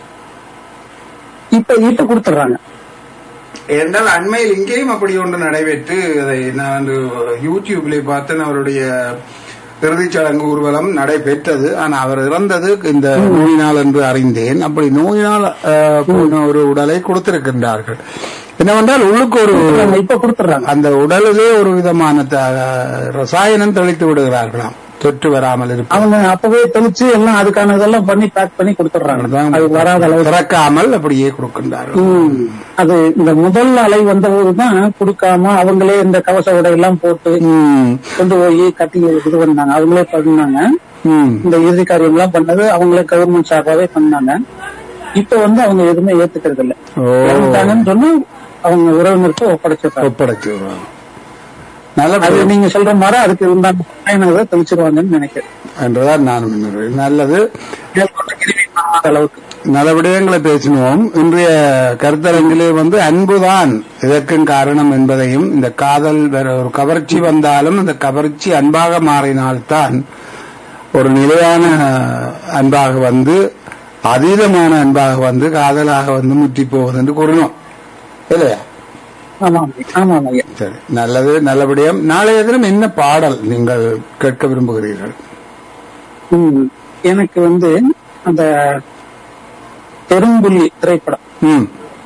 இப்ப இப்ப கொடுத்துட்றாங்க என்றால் அண்மையில் இங்கேயும் அப்படி ஒன்று நடைபெற்று அதை நான் யூடியூப்ல பார்த்தேன் அவருடைய இறுதிச் சடங்கு ஊர்வலம் நடைபெற்றது ஆனா அவர் இறந்தது இந்த நோயினால் என்று அறிந்தேன் அப்படி நோயினால் அஹ், போன ஒரு உடலை கொடுத்திருக்கின்றார்கள் என்னவென்றால் உள்ளுக்கு ஒரு இப்ப கொடுத்துட்றாங்க அந்த உடலிலே ஒரு விதமான த- ரசாயனம் தெளித்து விடுகிறார்களாம் தொற்று வராமல் இருப்பது அவங்க அப்பவே தெளிச்சு எல்லாம் அதுக்கான இதெல்லாம் பண்ணி பேக் பண்ணி கொடுத்துட்றாங்க அது வராத அளவு திறக்காமல் அப்படியே கொடுக்கின்றார்கள் ம். அது இந்த முதல் அலை வந்தபோதுதான் கொடுக்காம அவங்களே இந்த கவச உடை எல்லாம் போட்டு ம், கொண்டு போய் கட்டி இது பண்ணாங்க அவங்களே பண்ணாங்க ம். இந்த இறுதி காரியம் எல்லாம் பண்ணது அவங்களே கவர்மெண்ட் சார்பாவே பண்ணாங்க இப்ப வந்து அவங்க எதுவுமே ஏத்துக்கிறது இல்ல ஓ. இறந்துட்டாங்கன்னு சொன்னா அவங்க உறவினருக்கு ஒப்படைச்சிருக்காங்க ஒப்படைச்சு விடுறாங்க. நல்ல அது நீங்க சொல்ற மாதிரி அதுக்கு உண்டான பயணங்களை தெளிச்சிருவாங்கன்னு நினைக்கிறேன் என்றுதான் நான் எண்ணுகிறேன். நல்லது கிருமி பண்ணாத அளவுக்கு நல்ல விடயங்களை பேசினோம் இன்றைய கருத்தரங்கிலே வந்து அன்புதான் இதற்கும் காரணம் என்பதையும் இந்த காதல் வேற ஒரு கவர்ச்சி வந்தாலும் இந்த கவர்ச்சி அன்பாக மாறினால்தான் ஒரு நிலையான அன்பாக வந்து அதீதமான அன்பாக வந்து காதலாக வந்து முற்றி போகுது என்று கூறினோம் இல்லையா ஆமா ஆமா ஐயா சரி நல்லது நல்லபடியும் நாளைய தினம் என்ன பாடல் நீங்கள் கேட்க விரும்புகிறீர்கள் ம். எனக்கு வந்து அந்த பெரும்புலி திரைப்படம் ம்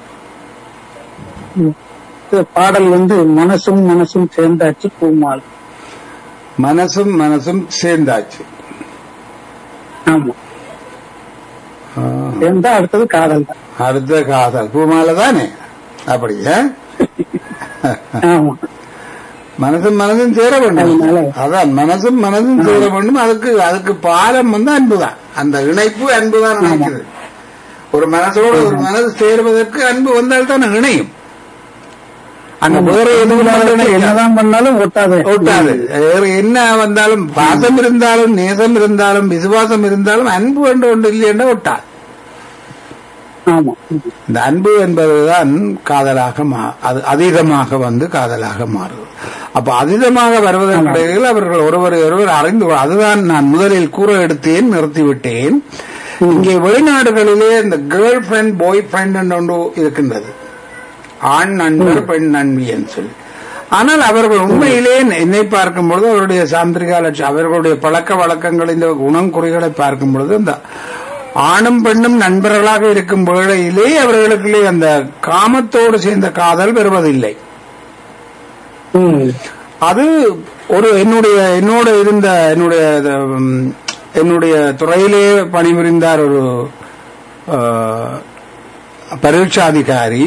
ம். இந்த பாடல் வந்து மனசும் மனசும் சேர்ந்தாச்சு பூமால் மனசும் மனசும் சேர்ந்தாச்சு ஆமா ஆ. சேர்ந்தா அடுத்தது காதல் தான் அடுத்த காதல் பூமாலை தானே அப்படியே ஆமா மனசும் மனதும் சேர வேண்டும் அதனால. அதான் மனசும் மனதும் சேர வேண்டும் அதுக்கு அதுக்கு பாலம் வந்து அன்புதான் அந்த இணைப்பு அன்புதான் நினைக்குது ஒரு மனசோடு ஒரு மனது சேர்வதற்கு அன்பு வந்தால் தான் இணையும் அந்த வேற எதுவும் இணைக்காது. என்னதான் பண்ணாலும் ஒட்டாது ஒட்டாது வேற என்ன வந்தாலும் பாசம் இருந்தாலும் நேசம் இருந்தாலும் விசுவாசம் இருந்தாலும் அன்பு என்று ஒன்று இல்லையென்றா ஒட்டாது ஆமா இந்த அன்பு என்பதுதான் காதலாக மா- அது அதீதமாக வந்து காதலாக மாறுது அப்ப அதீதமாக வருவதற்கிடையில் அவர்கள் ஒருவர் ஒருவர் அறிந்து கொள்- அதுதான் நான் முதலில் கூற எடுத்தேன் நிறுத்திவிட்டேன் இங்கே வெளிநாடுகளிலே இந்த கேர்ள் ஃபிரெண்ட் பாய் ஃப்ரெண்ட் என்று ஒன்று இருக்கின்றது ஆண் நண்பர் பெண் நண்பி என்று சொல்லி ஆனால் அவர்கள் உண்மையிலே என்னை பார்க்கும் பொழுது அவருடைய சாந்திரிகா லட்சம் அவர்களுடைய பழக்க வழக்கங்கள் இந்த குணம் குறைகளை பார்க்கும் பொழுது இந்த ஆணும் பெண்ணும் நண்பர்களாக இருக்கும் வேளையிலே அவர்களுக்குள்ளே அந்த காமத்தோடு சேர்ந்த காதல் வருவதில்லை ம். அது ஒரு என்னுடைய என்னோட இருந்த என்னுடைய ம், என்னுடைய துறையிலே பணிபுரிந்தார் ஒரு ஆ, பரீட்சாதிகாரி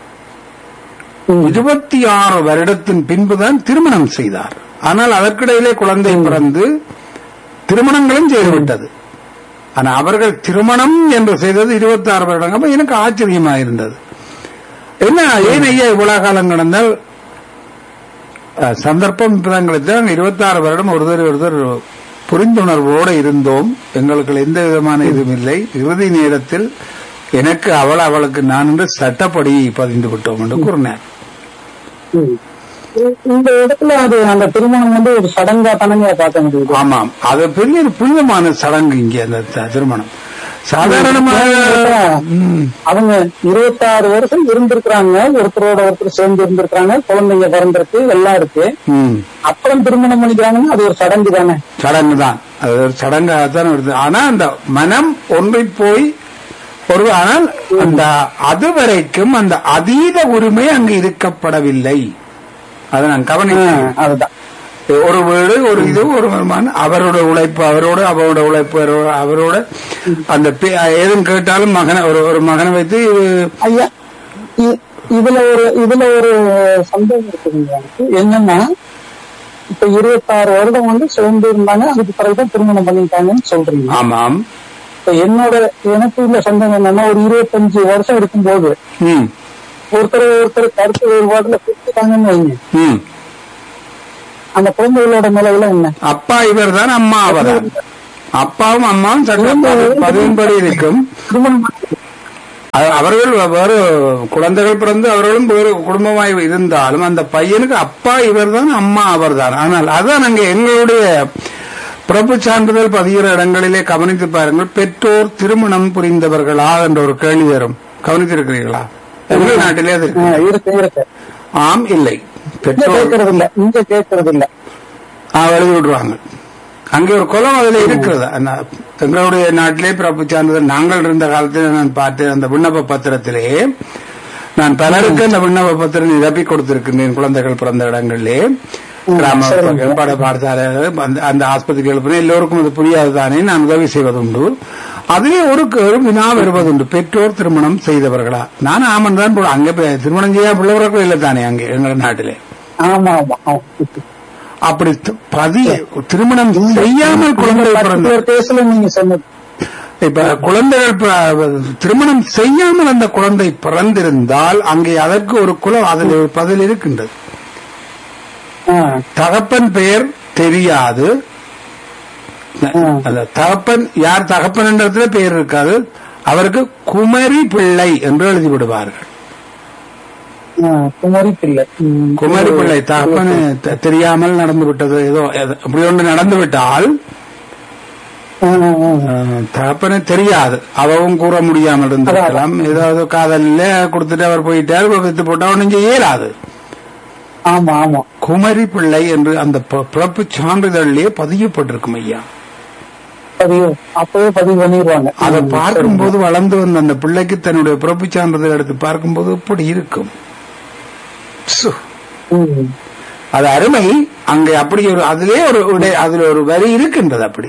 இருபத்தி ஆறு வருடத்தின் பின்புதான் திருமணம் செய்தார் ஆனால் அதற்கிடையிலே குழந்தை பிறந்து திருமணங்களும் செய்துவிட்டது ஆனா அவர்கள் திருமணம் என்று செய்தது இருபத்தி ஆறு வருடங்கள் அப்ப எனக்கு ஆச்சரியமா இருந்தது என்ன ஏன் ஐயா இவ்வளவு காலம் கடந்தால் அஹ், சந்தர்ப்பம் இப்பதான் கிடைத்தது இருபத்தி ஆறு வருடம் ஒருத்தர் ஒருத்தர் புரிந்துணர்வோடு இருந்தோம் எங்களுக்கு எந்த விதமான இதுவும் இல்லை இறுதி நேரத்தில் எனக்கு அவள் அவளுக்கு நான் என்று சட்டப்படி பதிந்து விட்டோம் என்று கூறினார் ம். இந்த இடத்துல அது அந்த திருமணம் வந்து ஒரு சடங்கா தனங்கா பார்க்க முடியுது ஆமாம் அது பெரிய ஒரு புனிதமான சடங்கு இங்கே அந்த த- திருமணம் சாதாரணமாக ம், அவங்க இருபத்தாறு வருஷம் இருந்திருக்கிறாங்க ஒருத்தரோட ஒருத்தர் சேர்ந்து இருந்திருக்கிறாங்க குழந்தைங்க பிறந்திருக்கு எல்லாம் இருக்கு ம். அப்புறம் திருமணம் பண்ணிக்கிறாங்கன்னா அது ஒரு சடங்கு தானே சடங்கு தான் அது ஒரு சடங்காகத்தான் வருது ஆனா அந்த மனம் ஒன்றி போய் ஒரு ஆனால் அந்த அது வரைக்கும் அந்த அதீத உரிமை அங்கு இருக்கப்படவில்லை அதை நான் கவனித்தேன் அதுதான் ஒரு வீடு ஒரு இது ஒரு வருமானம் அவரோட உழைப்பு அவரோட அவரோட உழைப்பு அவரோட- அவரோட அந்த பே- ஏதும் கேட்டாலும் மகனை ஒரு ஒரு மகனை வைத்து இது- ஐயா இ- இதுல ஒரு இதுல ஒரு சந்தேகம் இருக்குதுங்க எனக்கு என்னன்னா இப்ப இருபத்தாறு வருடம் வந்து சேர்ந்து இருந்தாங்க அதுக்கு பிறகுதான் திருமணம் பண்ணிட்டாங்கன்னு சொல்றீங்க ஆமாம் இப்ப என்னோட எனக்கு உள்ள சந்தேகம் என்னன்னா ஒரு இருபத்தஞ்சு வருஷம் இருக்கும்போது ம் ஒருத்தர் ஒருத்தர் கருத்து வேறுபாடுல பிரிச்சுட்டாங்கன்னு வைங்க ம் அந்த குழந்தைகளோட நிலையில என்ன அப்பா இவர் தான் அம்மா அவர் அப்பாவும் அம்மாவும் சட்டம் பதிவின்படி இருக்கும் திருமணம் பண்ணி- அ- அவர்கள் வேறு குழந்தைகள் பிறந்து அவர்களும் வேறு குடும்பமாய் இருந்தாலும் அந்த பையனுக்கு அப்பா இவர்தான் அம்மா அவர்தான் ஆனால் அதான் அங்கே எங்களுடைய பிறப்பு சான்றிதழ் பதிகிற இடங்களிலே கவனித்து பாருங்கள் பெற்றோர் திருமணம் புரிந்தவர்களா என்ற ஒரு கேள்வி வரும் கவனித்திருக்கிறீர்களா எங்கள் நாட்டிலே அது ஆ, இருக்கு. இருக்கு இருக்கு ஆம் இல்லை இங்க பெற்றோர் கேட்கறது இல்ல இங்க கேட்கறது இல்ல ஆ, எழுதி விடுவாங்க அங்கே ஒரு குளம் அதுல இருக்கிறது அந்த எங்களுடைய நாட்டிலே பிறப்பு சான்றிதழ் நாங்கள் இருந்த காலத்தில் நான் பார்த்தேன் அந்த விண்ணப்ப பத்திரத்திலே நான் பலருக்கு அந்த விண்ணப்ப பத்திரம் நிரப்பி கொடுத்திருக்கின்றேன் குழந்தைகள் பிறந்த இடங்களிலே கிராம பக்கம், பட பாடசாலை அந்த அந்த ஆஸ்பத்திரி எழுப்பின எல்லோருக்கும் அது புரியாது தானே நான் உதவி செய்வதுண்டு அதிலே ஒரு ஒரு வினா வருவதுண்டு பெற்றோர் திருமணம் செய்தவர்களா நான் ஆமன் தான் போடுவேன். அங்கே போய் திருமணம் செய்ய பிள்ளைவர்களும் இல்லை தானே அங்கே எங்கள் நாட்டிலே ஆமா ஆமா ஆமா. அப்படி த- பதிய திருமணம் செய்யாமல் குழந்தை பிறந்த பர்டிகுலர் கேஸ்ல நீங்க சொன்னது இப்ப குழந்தைகள் ப- திருமணம் செய்யாமல் அந்த குழந்தை பிறந்திருந்தால் அங்கே அதற்கு ஒரு குலம் அதில் ஒரு பதில் இருக்கின்றது ஆ, தகப்பன் பெயர் தெரியாது அந்த தகப்பன் யார் தகப்பன் என்ற இடத்துல பெயர் இருக்காது அவருக்கு குமரி பிள்ளை என்று எழுதி விடுவார்கள் ஆ, குமரி பிள்ளை ம். குமரி பிள்ளை தகப்பன் தெ- தெரியாமல் நடந்து விட்டது ஏதோ எது- அப்படி ஒன்று நடந்து விட்டால் ஆ, ஆ, ஆ. ஆஹ், தகப்பனே தெரியாது அவவும் கூற முடியாமல் இருந்திருக்கலாம் ஏதாவது காதலில் கொடுத்துட்டு அவர் போயிட்டார் வித்து போட்டா ஒன்றும் செய்ய இயலாது ஆமா ஆமா குமரி பிள்ளை என்று அந்த ப- பிறப்பு சான்றிதழிலே பதியப்பட்டிருக்கும் ஐயா பதிவு அப்பவே பதிவு பண்ணிடுவாங்க அதை பார்க்கும்போது வளர்ந்து வந்த அந்த பிள்ளைக்கு தன்னுடைய பிறப்பு சான்றிதழ் எடுத்து பார்க்கும்போது எப்படி இருக்கும் சு. ம். அது அருமை அங்கே அப்படி ஒரு அதிலே ஒரு இடை- அதுல ஒரு வரி இருக்கின்றது அப்படி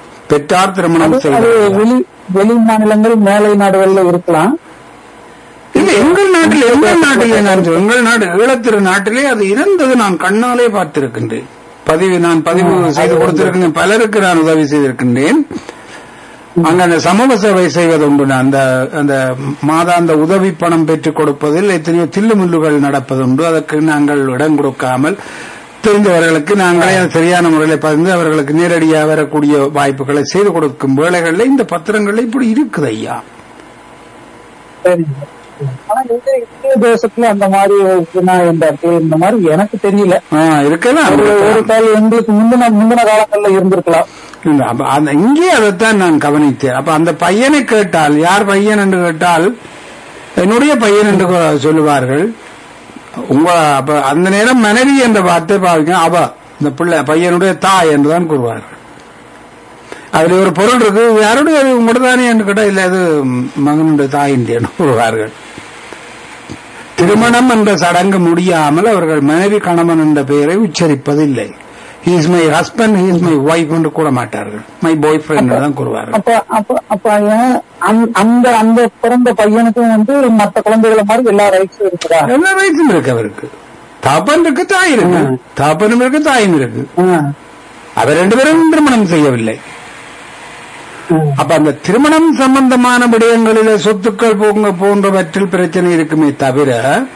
பெற்றார் திருமணம் அது அது செய்தார் வெளி வெளி மாநிலங்கள் மேலை நாடுகள்ல இருக்கலாம் இல்ல எங்கள் நாட்டில் எங்கள் நாட்டிலே நான் சொல்றேன். எங்கள் நாடு ஈழத்திரு நாட்டிலே அது இருந்தது நான் கண்ணாலே பார்த்திருக்கின்றேன் பதிவு நான் பதிவு செய்து கொடுத்திருக்கின்றேன் பலருக்கு நான் உதவி செய்திருக்கின்றேன் அங்க அந்த சமூக சேவை செய்வது உண்டு நான் அந்த அந்த மாதாந்த உதவி பணம் பெற்றுக் கொடுப்பதில் எத்தனையோ தில்லுமுல்லுகள் நடப்பதுண்டு அதற்கு நாங்கள் இடம் கொடுக்காமல் தெரிந்தவர்களுக்கு நாங்களே அது சரியான முறையில் பகிர்ந்து அவர்களுக்கு நேரடியாக வரக்கூடிய வாய்ப்புகளை செய்து கொடுக்கும் வேளைகளில் இந்த பத்திரங்கள் இப்படி இருக்குது ஐயா சரிங்க ஆனா இந்த இந்திய தேசத்துல அந்த மாதிரி இருக்குன்னா இந்த இடத்துல இந்த மாதிரி எனக்கு தெரியல ஆ, இருக்கலாம் ஒரு ஒரு கால் எங்களுக்கு முந்தின முந்தின காலங்கள்ல இருந்திருக்கலாம் இல்ல, அப்ப அந்த இங்கே அதைத்தான் நான் கவனித்தேன் அப்ப அந்த பையனை கேட்டால் யார் பையன் என்று கேட்டால் என்னுடைய பையன் என்று கொ- சொல்லுவார்கள் உங்க அப்ப அந்த நேரம் மனைவி என்ற வார்த்தை பாவிக்க அவ இந்த பிள்ளை பையனுடைய தாய் என்றுதான் கூறுவார்கள் அதுல ஒரு பொருள் இருக்கு யாருடைய அது உங்களோட தானே என்று கேட்டா இல்ல அது மகனுடைய தாயின் என்று கூறுவார்கள் திருமணம் என்ற சடங்கு முடியாமல் அவர்கள் மனைவி கணவன் என்ற பெயரை உச்சரிப்பதில்லை is my husband is my wife என்று கூற மாட்டார்கள் மை பாய் ஃப்ரெண்ட் தான் கூறுவார்கள் அப்ப அப்ப அப்ப ஏன் அந்த- அந்த அந்த பிறந்த பையனுக்கும் வந்து மத்த குழந்தைகளை மாதிரி எல்லா ரைட்ஸும் இருக்குதா எல்லா ரைட்ஸும் இருக்கு அவருக்கு தாப்பன் இருக்கு தாய் இருக்கு தாப்பனும் இருக்கு தாயும் இருக்கு ஆ. அவர் ரெண்டு பேரும் திருமணம் செய்யவில்லை ம். அப்ப அந்த திருமணம் சம்பந்தமான விடயங்களில சொத்துக்கள் போங்க போன்றவற்றில் பிரச்சனை இருக்குமே தவிர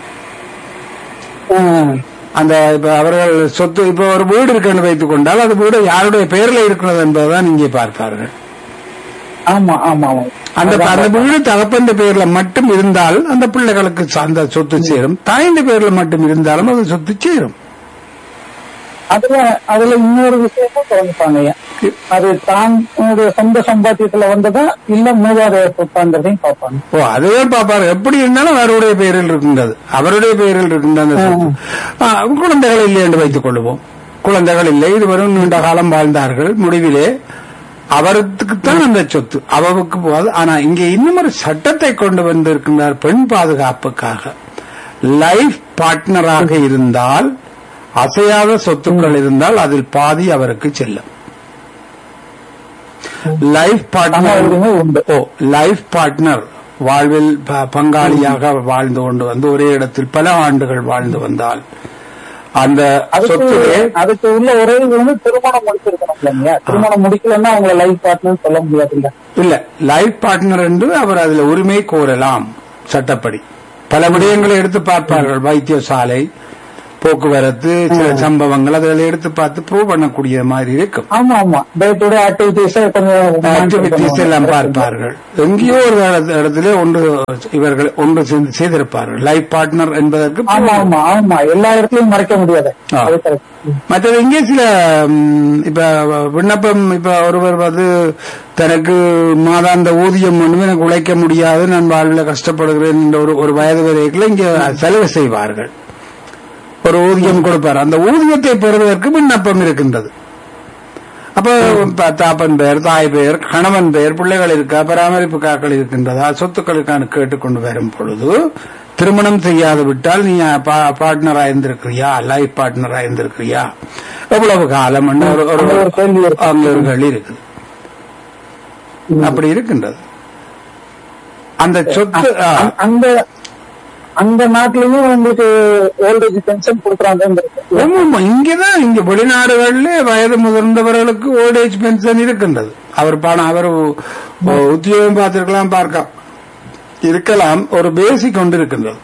ம். அந்த இப்ப அவர்கள் சொத்து இப்ப ஒரு வீடு இருக்குன்னு வைத்துக் கொண்டால் அது வீடு யாருடைய பெயர்ல இருக்கிறது என்பதுதான் இங்கே பார்ப்பார்கள் ஆமா ஆமா ஆமா அந்த அந்த வீடு தகப்பந்த பெயர்ல மட்டும் இருந்தால் அந்த பிள்ளைகளுக்கு ச- அந்த சொத்து சேரும் தாயின் பெயர்ல மட்டும் இருந்தாலும் அது சொத்து சேரும் அதுல அதுல இன்னொரு விஷயமும் குறைஞ்சிப்பாங்க ஐயா அது தான் உங்களுடைய சொந்த சம்பாத்தியத்துல வந்ததா இல்ல மூவாயிரம் சொத்தாங்கிறதையும் பார்ப்பாங்க ஓ அதுவே பாப்பாரு எப்படி இருந்தாலும் அவருடைய பெயரில் இருக்கின்றது அவருடைய பெயரில் இருக்கின்ற அந்த சொத்து ஆ, குழந்தைகள் இல்லை என்று வைத்துக் கொள்வோம் குழந்தைகள் இல்லை இதுவரும் நீண்ட காலம் வாழ்ந்தார்கள் முடிவிலே அவருக்குத்தான் அந்த சொத்து அவருக்கு போகாது ஆனா இங்கே இன்னும் ஒரு சட்டத்தை கொண்டு வந்திருக்கின்றார் பெண் பாதுகாப்புக்காக லைஃப் பார்ட்னராக இருந்தால் அசையாத சொத்துக்கள் இருந்தால் அதில் பாதி அவருக்கு செல்லும் லைஃப் சம பார்ட்னர் உரிமை உண்டு ஓ லைஃப் பார்ட்னர் வாழ்வில் ப- பங்காளியாக வாழ்ந்து கொண்டு வந்து ஒரே இடத்தில் பல ஆண்டுகள் வாழ்ந்து வந்தால் அந்த அதுக்கு சொத்துலே அதுக்கு உள்ள ஒரே இது வந்து திருமணம் முடிச்சிருக்கணும் இல்லைங்க திருமணம் முடிக்கலன்னா அவங்கள லைஃப் பார்ட்னர் சொல்ல முடியாது இல்ல இல்ல லைஃப் பார்ட்னர் என்று அவர் அதுல உரிமை கோரலாம் சட்டப்படி பல விடயங்களை எடுத்து பார்ப்பார்கள் வைத்தியசாலை போக்குவரத்து சில சம்பவங்கள் அதில் எடுத்து பார்த்து ப்ரூவ் பண்ணக்கூடிய மாதிரி இருக்கும் ஆமா ஆமா டே டு டே ஆக்டிவிட்டிஸ் கொஞ்சம் ஆக்டிவிட்டிஸ் எல்லாம் பார்ப்பார்கள் எங்கேயோ ஒரு இடத்து- இடத்திலே ஒன்று இவர்கள் ஒன்று சேர்ந்து செய்திருப்பார்கள் லைஃப் பார்ட்னர் என்பதற்கு ஆமா ஆமா ஆமா எல்லா இடத்துலயும் மறைக்க முடியாது ஆ. அது correct. ம். மற்றது இங்கே சில ம், இப்ப விண்ணப்பம் இப்ப ஒருவர் வந்து தனக்கு மாதாந்த ஊதியம் ஒன்றும் எனக்கு உழைக்க முடியாது நான் வாழ்வில் கஷ்டப்படுகிறேன் என்ற ஒரு ஒரு வயது வரைக்கும் இங்கே செலவு செய்வார்கள் ஒரு ஊதியம் கொடுப்பார் அந்த ஊதியத்தை பெறுவதற்கு விண்ணப்பம் இருக்கின்றது அப்ப ப- தாப்பன் பெயர் தாய் பெயர் கணவன் பெயர் பிள்ளைகள் இருக்கா பராமரிப்பு காக்கள் இருக்கின்றதா சொத்துக்களுக்கான கேட்டுக்கொண்டு வரும் பொழுது திருமணம் செய்யாது விட்டால் நீ பார்ட்னரா இருந்திருக்கிறியா லைஃப் பார்ட்னரா இருந்திருக்கிறியா எவ்வளவு காலம் ஒரு ஒரு- அந்த ஒரு கேள்வி இருக்கு. அங்க ஒரு கேள்வி இருக்குது அப்படி இருக்கின்றது அந்த சொத்து ஆ, அ- அந்த அந்த நாட்டிலயும் உங்களுக்கு ஓல்டேஜ் பென்ஷன் கொடுக்குறாங்க ஆமாமா, இங்கதான் இங்க வெளிநாடுகள்ல வயது முதிர்ந்தவர்களுக்கு ஓல்டேஜ் பென்ஷன் இருக்கின்றது அவர் பணம் அவர் உ- உத்தியோகம் பார்த்திருக்கலாம் பார்க்கலாம் இருக்கலாம் ஒரு பேசிக் ஒன்று இருக்கின்றது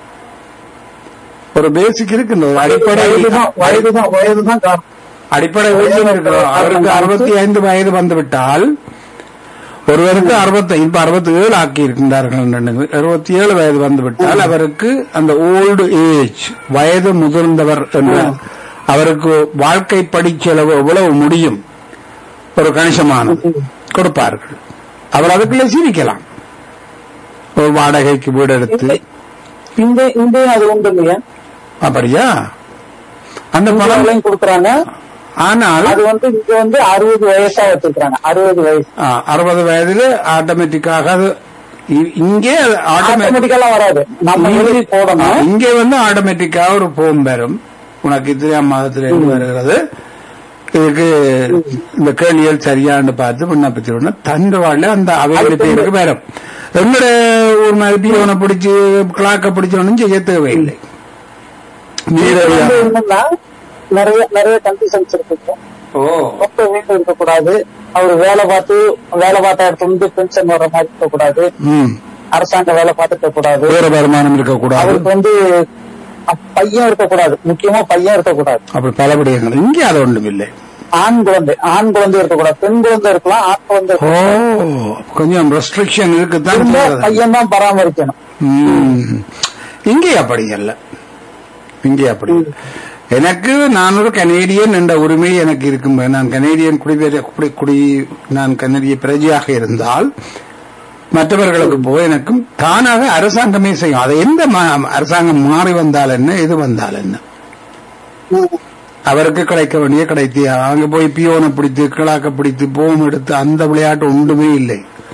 ஒரு பேசிக் இருக்கின்றது அடிப்படை வயதுதான் வயதுதான் வயதுதான் காரணம் அடிப்படை ஊதியம் இருக்கிறது அவருக்கு அறுபத்தி ஐந்து வயது வந்துவிட்டால் ஒருவருக்கு அறுபத்தி இப்ப அறுபத்தி ஏழு ஆக்கி இருக்கின்றார்கள் அறுபத்தி ஏழு வயது வந்துவிட்டால் அவருக்கு அந்த ஓல்டு ஏஜ் வயது முதிர்ந்தவர் என்ற அவருக்கு வாழ்க்கை படிச்செலவு எவ்வளவு முடியும் ஒரு கணிசமானது கொடுப்பார்கள் அவர் அதுக்குள்ளே சிரிக்கலாம் ஒரு வாடகைக்கு வீடு எடுத்து இந்த இந்த அது உண்டு இல்லையா அப்படியா அந்த பணம் பணம் கொடுக்குறாங்க ஆனால் அது வந்து இங்க வந்து அறுபது வயசா வச்சிருக்காங்க அறுபது வயசு ஆ, அறுபது வயதுல ஆட்டோமேட்டிக்காக அது இ- இங்கே ஆட்டோமேட்டிக் ஆட்டோமேட்டிக்கலா வராது நம்ம எழுதி போடணும் இங்கே வந்து ஆட்டோமேட்டிக்கா ஒரு போம் வரும் உனக்கு இத்திரியாம் மாதத்துல இருந்து வருகிறது இதுக்கு இந்த கேள்விகள் சரியான்னு பார்த்து விண்ணப்பிச்சிருந்தோம் தண்டு வாழ்ல அந்த அவைகளுக்கு பேருக்கு வரும் எங்களுடைய ஊர் மாதிரி பியோனை பிடிச்சு கிளாக்க பிடிச்சவனும் செய்ய தேவையில்லை வந்து நேரடியாக என்னன்னா நிறைய நிறைய கண்டிஷன்ஸ் இருக்கு ஓ மொத்த வீட்டு இருக்கக்கூடாது அவர் வேலை பார்த்து வேலை பார்த்த இடத்துல இருந்து பென்ஷன் வர மாதிரி இருக்கக்கூடாது ம் அரசாங்க வேலை பார்த்துக்க கூடாது வேற வருமானம் இருக்கக்கூடாது அவருக்கு வந்து அ- பையன் இருக்கக்கூடாது முக்கியமா பையன் இருக்கக்கூடாது அப்படி பல விடயங்கள் இங்கே அது ஒன்றும் இல்லை ஆண் குழந்தை ஆண் குழந்தை இருக்கக்கூடாது பெண் குழந்தை இருக்கலாம் ஆண் குழந்தை ஓ கொஞ்சம் ரெஸ்ட்ரிக்ஷன் இருக்குத்தான் திரும்ப சொல்றது. பையன் தான் பராமரிக்கணும் ம். இங்கே அப்படி அல்ல இங்கே அப்படி இல்ல. எனக்கு நான் ஒரு கனேடியன் என்ற உரிமை எனக்கு இருக்கும் நான் கனேடியன் குடிபெயர் குடி குடி நான் கனடிய பிரஜையாக இருந்தால் மற்றவர்களுக்கு போய் எனக்கும் தானாக அரசாங்கமே செய்யும் அதை எந்த மா- அரசாங்கம் மாறி வந்தால் என்ன எது வந்தால் என்ன அவருக்கு கிடைக்க வேண்டிய கிடைத்தி அங்க போய் பியோனை பிடித்து கிளாக்க பிடித்து போம் எடுத்து அந்த விளையாட்டு ஒன்றுமே இல்லை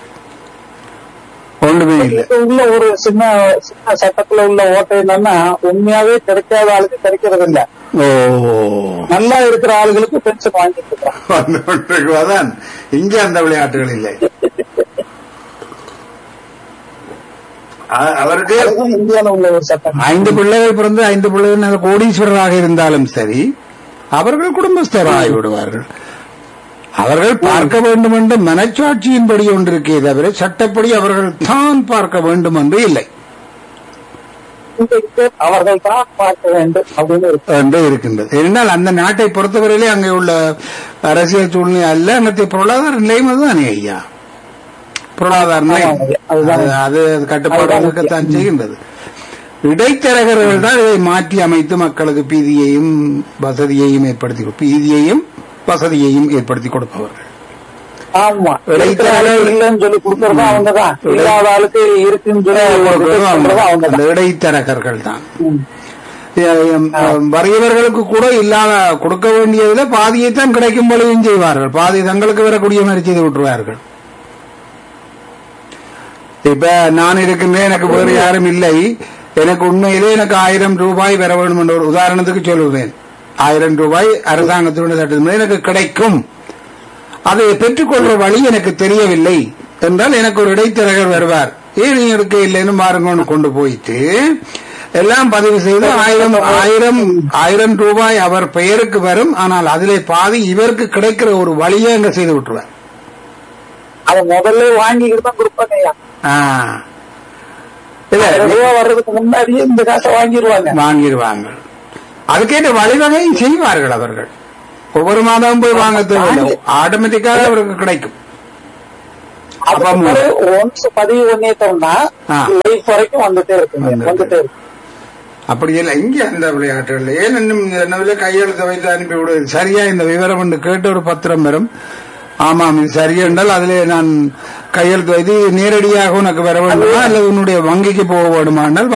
ஒன்றுமே இல்லை இப்ப உள்ள ஒரு சின்ன சின்ன சட்டத்துல உள்ள ஓட்டை என்னன்னா உண்மையாவே கிடைக்காத ஆளுக்கு கிடைக்கிறது இல்ல ஓ நல்லா இருக்கிற ஆளுகளுக்கு பென்ஷன் வாங்கிட்டு இருக்கான் அந்த ஒன்றுக்கு அதான் இங்க அந்த விளையாட்டுகள் இல்லை அ- அவருக்கு அதுதான் இந்தியால உள்ள ஒரு சட்டம் ஐந்து பிள்ளைகள் பிறந்து ஐந்து பிள்ளைகள் நல்ல கோடீஸ்வரராக இருந்தாலும் சரி அவர்கள் குடும்பஸ்தராகி விடுவார்கள் அவர்கள் பார்க்க வேண்டும் என்று மனச்சாட்சியின்படி ஒன்று இருக்கே தவிர சட்டப்படி அவர்கள் தான் பார்க்க வேண்டும் என்று இல்லை இன்றைக்கு அவர்கள் தான் பார்க்க வேண்டும் அப்படின்னு இருக்கு என்று இருக்கின்றது ஏனென்றால் அந்த நாட்டை பொறுத்தவரையிலே அங்கே உள்ள அரசியல் சூழ்நிலை அல்ல அங்கத்தை பொருளாதார நிலைமை தான் ஐயா பொருளாதார நிலை ஆமாம் ஐயா, அதுதான். அது- அது கட்டுப்பாடு அதுதான் இருக்கத்தான் செய்கின்றது இடைத்தரகர்கள் தான் இதை மாற்றி அமைத்து மக்களுக்கு பீதியையும் வசதியையும் ஏற்படுத்தி கொடு- பீதியையும் வசதியையும் ஏற்படுத்தி கொடுப்பவர்கள் ஆமா இடைத்தரகர்கள் இருக்கிற ஆளுக்கு இல்லைன்னு சொல்லி கொடுக்கறதும் அவங்கதான் இல்லாத ஆளுக்கு இருக்குன்னு சொல்லி கொடுப்பதும் சொல்றதும் அந்த அவங்கதான் இடைத்தரகர்கள் தான் ம். வறியவர்களுக்கு கூட இல்லாத கொடுக்க வேண்டியதுல பாதியைத்தான் கிடைக்கும் பொழுதும் செய்வார்கள் பாதி தங்களுக்கு வரக்கூடிய மாதிரி செய்து விட்டுருவார்கள் இப்ப நான் இருக்கின்றேன் எனக்கு வேறு யாரும் இல்லை எனக்கு உண்மையிலே எனக்கு ஆயிரம் ரூபாய் வர வேண்டும் என்ற ஒரு உதாரணத்துக்கு சொல்லுவேன் ஆயிரம் ரூபாய் அரசாங்கத்தினுடைய சட்டத்தின்படி எனக்கு கிடைக்கும் அதை பெற்றுக்கொள்ற வழி எனக்கு தெரியவில்லை என்றால் எனக்கு ஒரு இடைத்தரகர் வருவார் ஏன் நீ எடுக்க இல்லைன்னு மாறுங்கன்னு கொண்டு போயிட்டு எல்லாம் பதிவு செய்து ஆயிரம் ஆயிரம் ஆயிரம் ரூபாய் அவர் பெயருக்கு வரும் ஆனால் அதிலே பாதி இவருக்கு கிடைக்கிற ஒரு வழியை அங்க செய்து விட்டுருவார் அதை முதல்ல வாங்கிக்கிட்டு தான் கொடுப்பாங்க ஐயா ஆ. இல்ல ஆயிரம் ரூபாய் வர்றதுக்கு முன்னாடியே இந்த காசை வாங்கிடுவாங்க வாங்கிடுவாங்க அதுக்கேற்ற வழிவகையும் செய்வார்கள் அவர்கள் ஒவ்வொரு மாதமும் போய் வாங்க தேவையில்லை ஆட்டோமேட்டிக்காக அவருக்கு கிடைக்கும் அப்ப மு- ஒன்ஸ் பதிவு பண்ணிட்டோம்னா ஆ. லைஃப் வரைக்கும் வந்துட்டே இருக்குங்க வந்துட்டே வந்துட்டே இருக்கு அப்படி இல்லை இங்கே அந்த விளையாட்டுகள் ஏன் இன்னும் என்னவில்லை கையெழுத்து வைத்து அனுப்பி விடுவது சரியா இந்த விவரம் என்று கேட்ட ஒரு பத்திரம் வரும் ஆமாம் இது சரி என்றால் அதிலே நான் கையெழுத்து வைத்து நேரடியாக உனக்கு வர வேண்டுமா அல்லது உன்னுடைய வங்கிக்கு போக வேண்டுமா என்றால்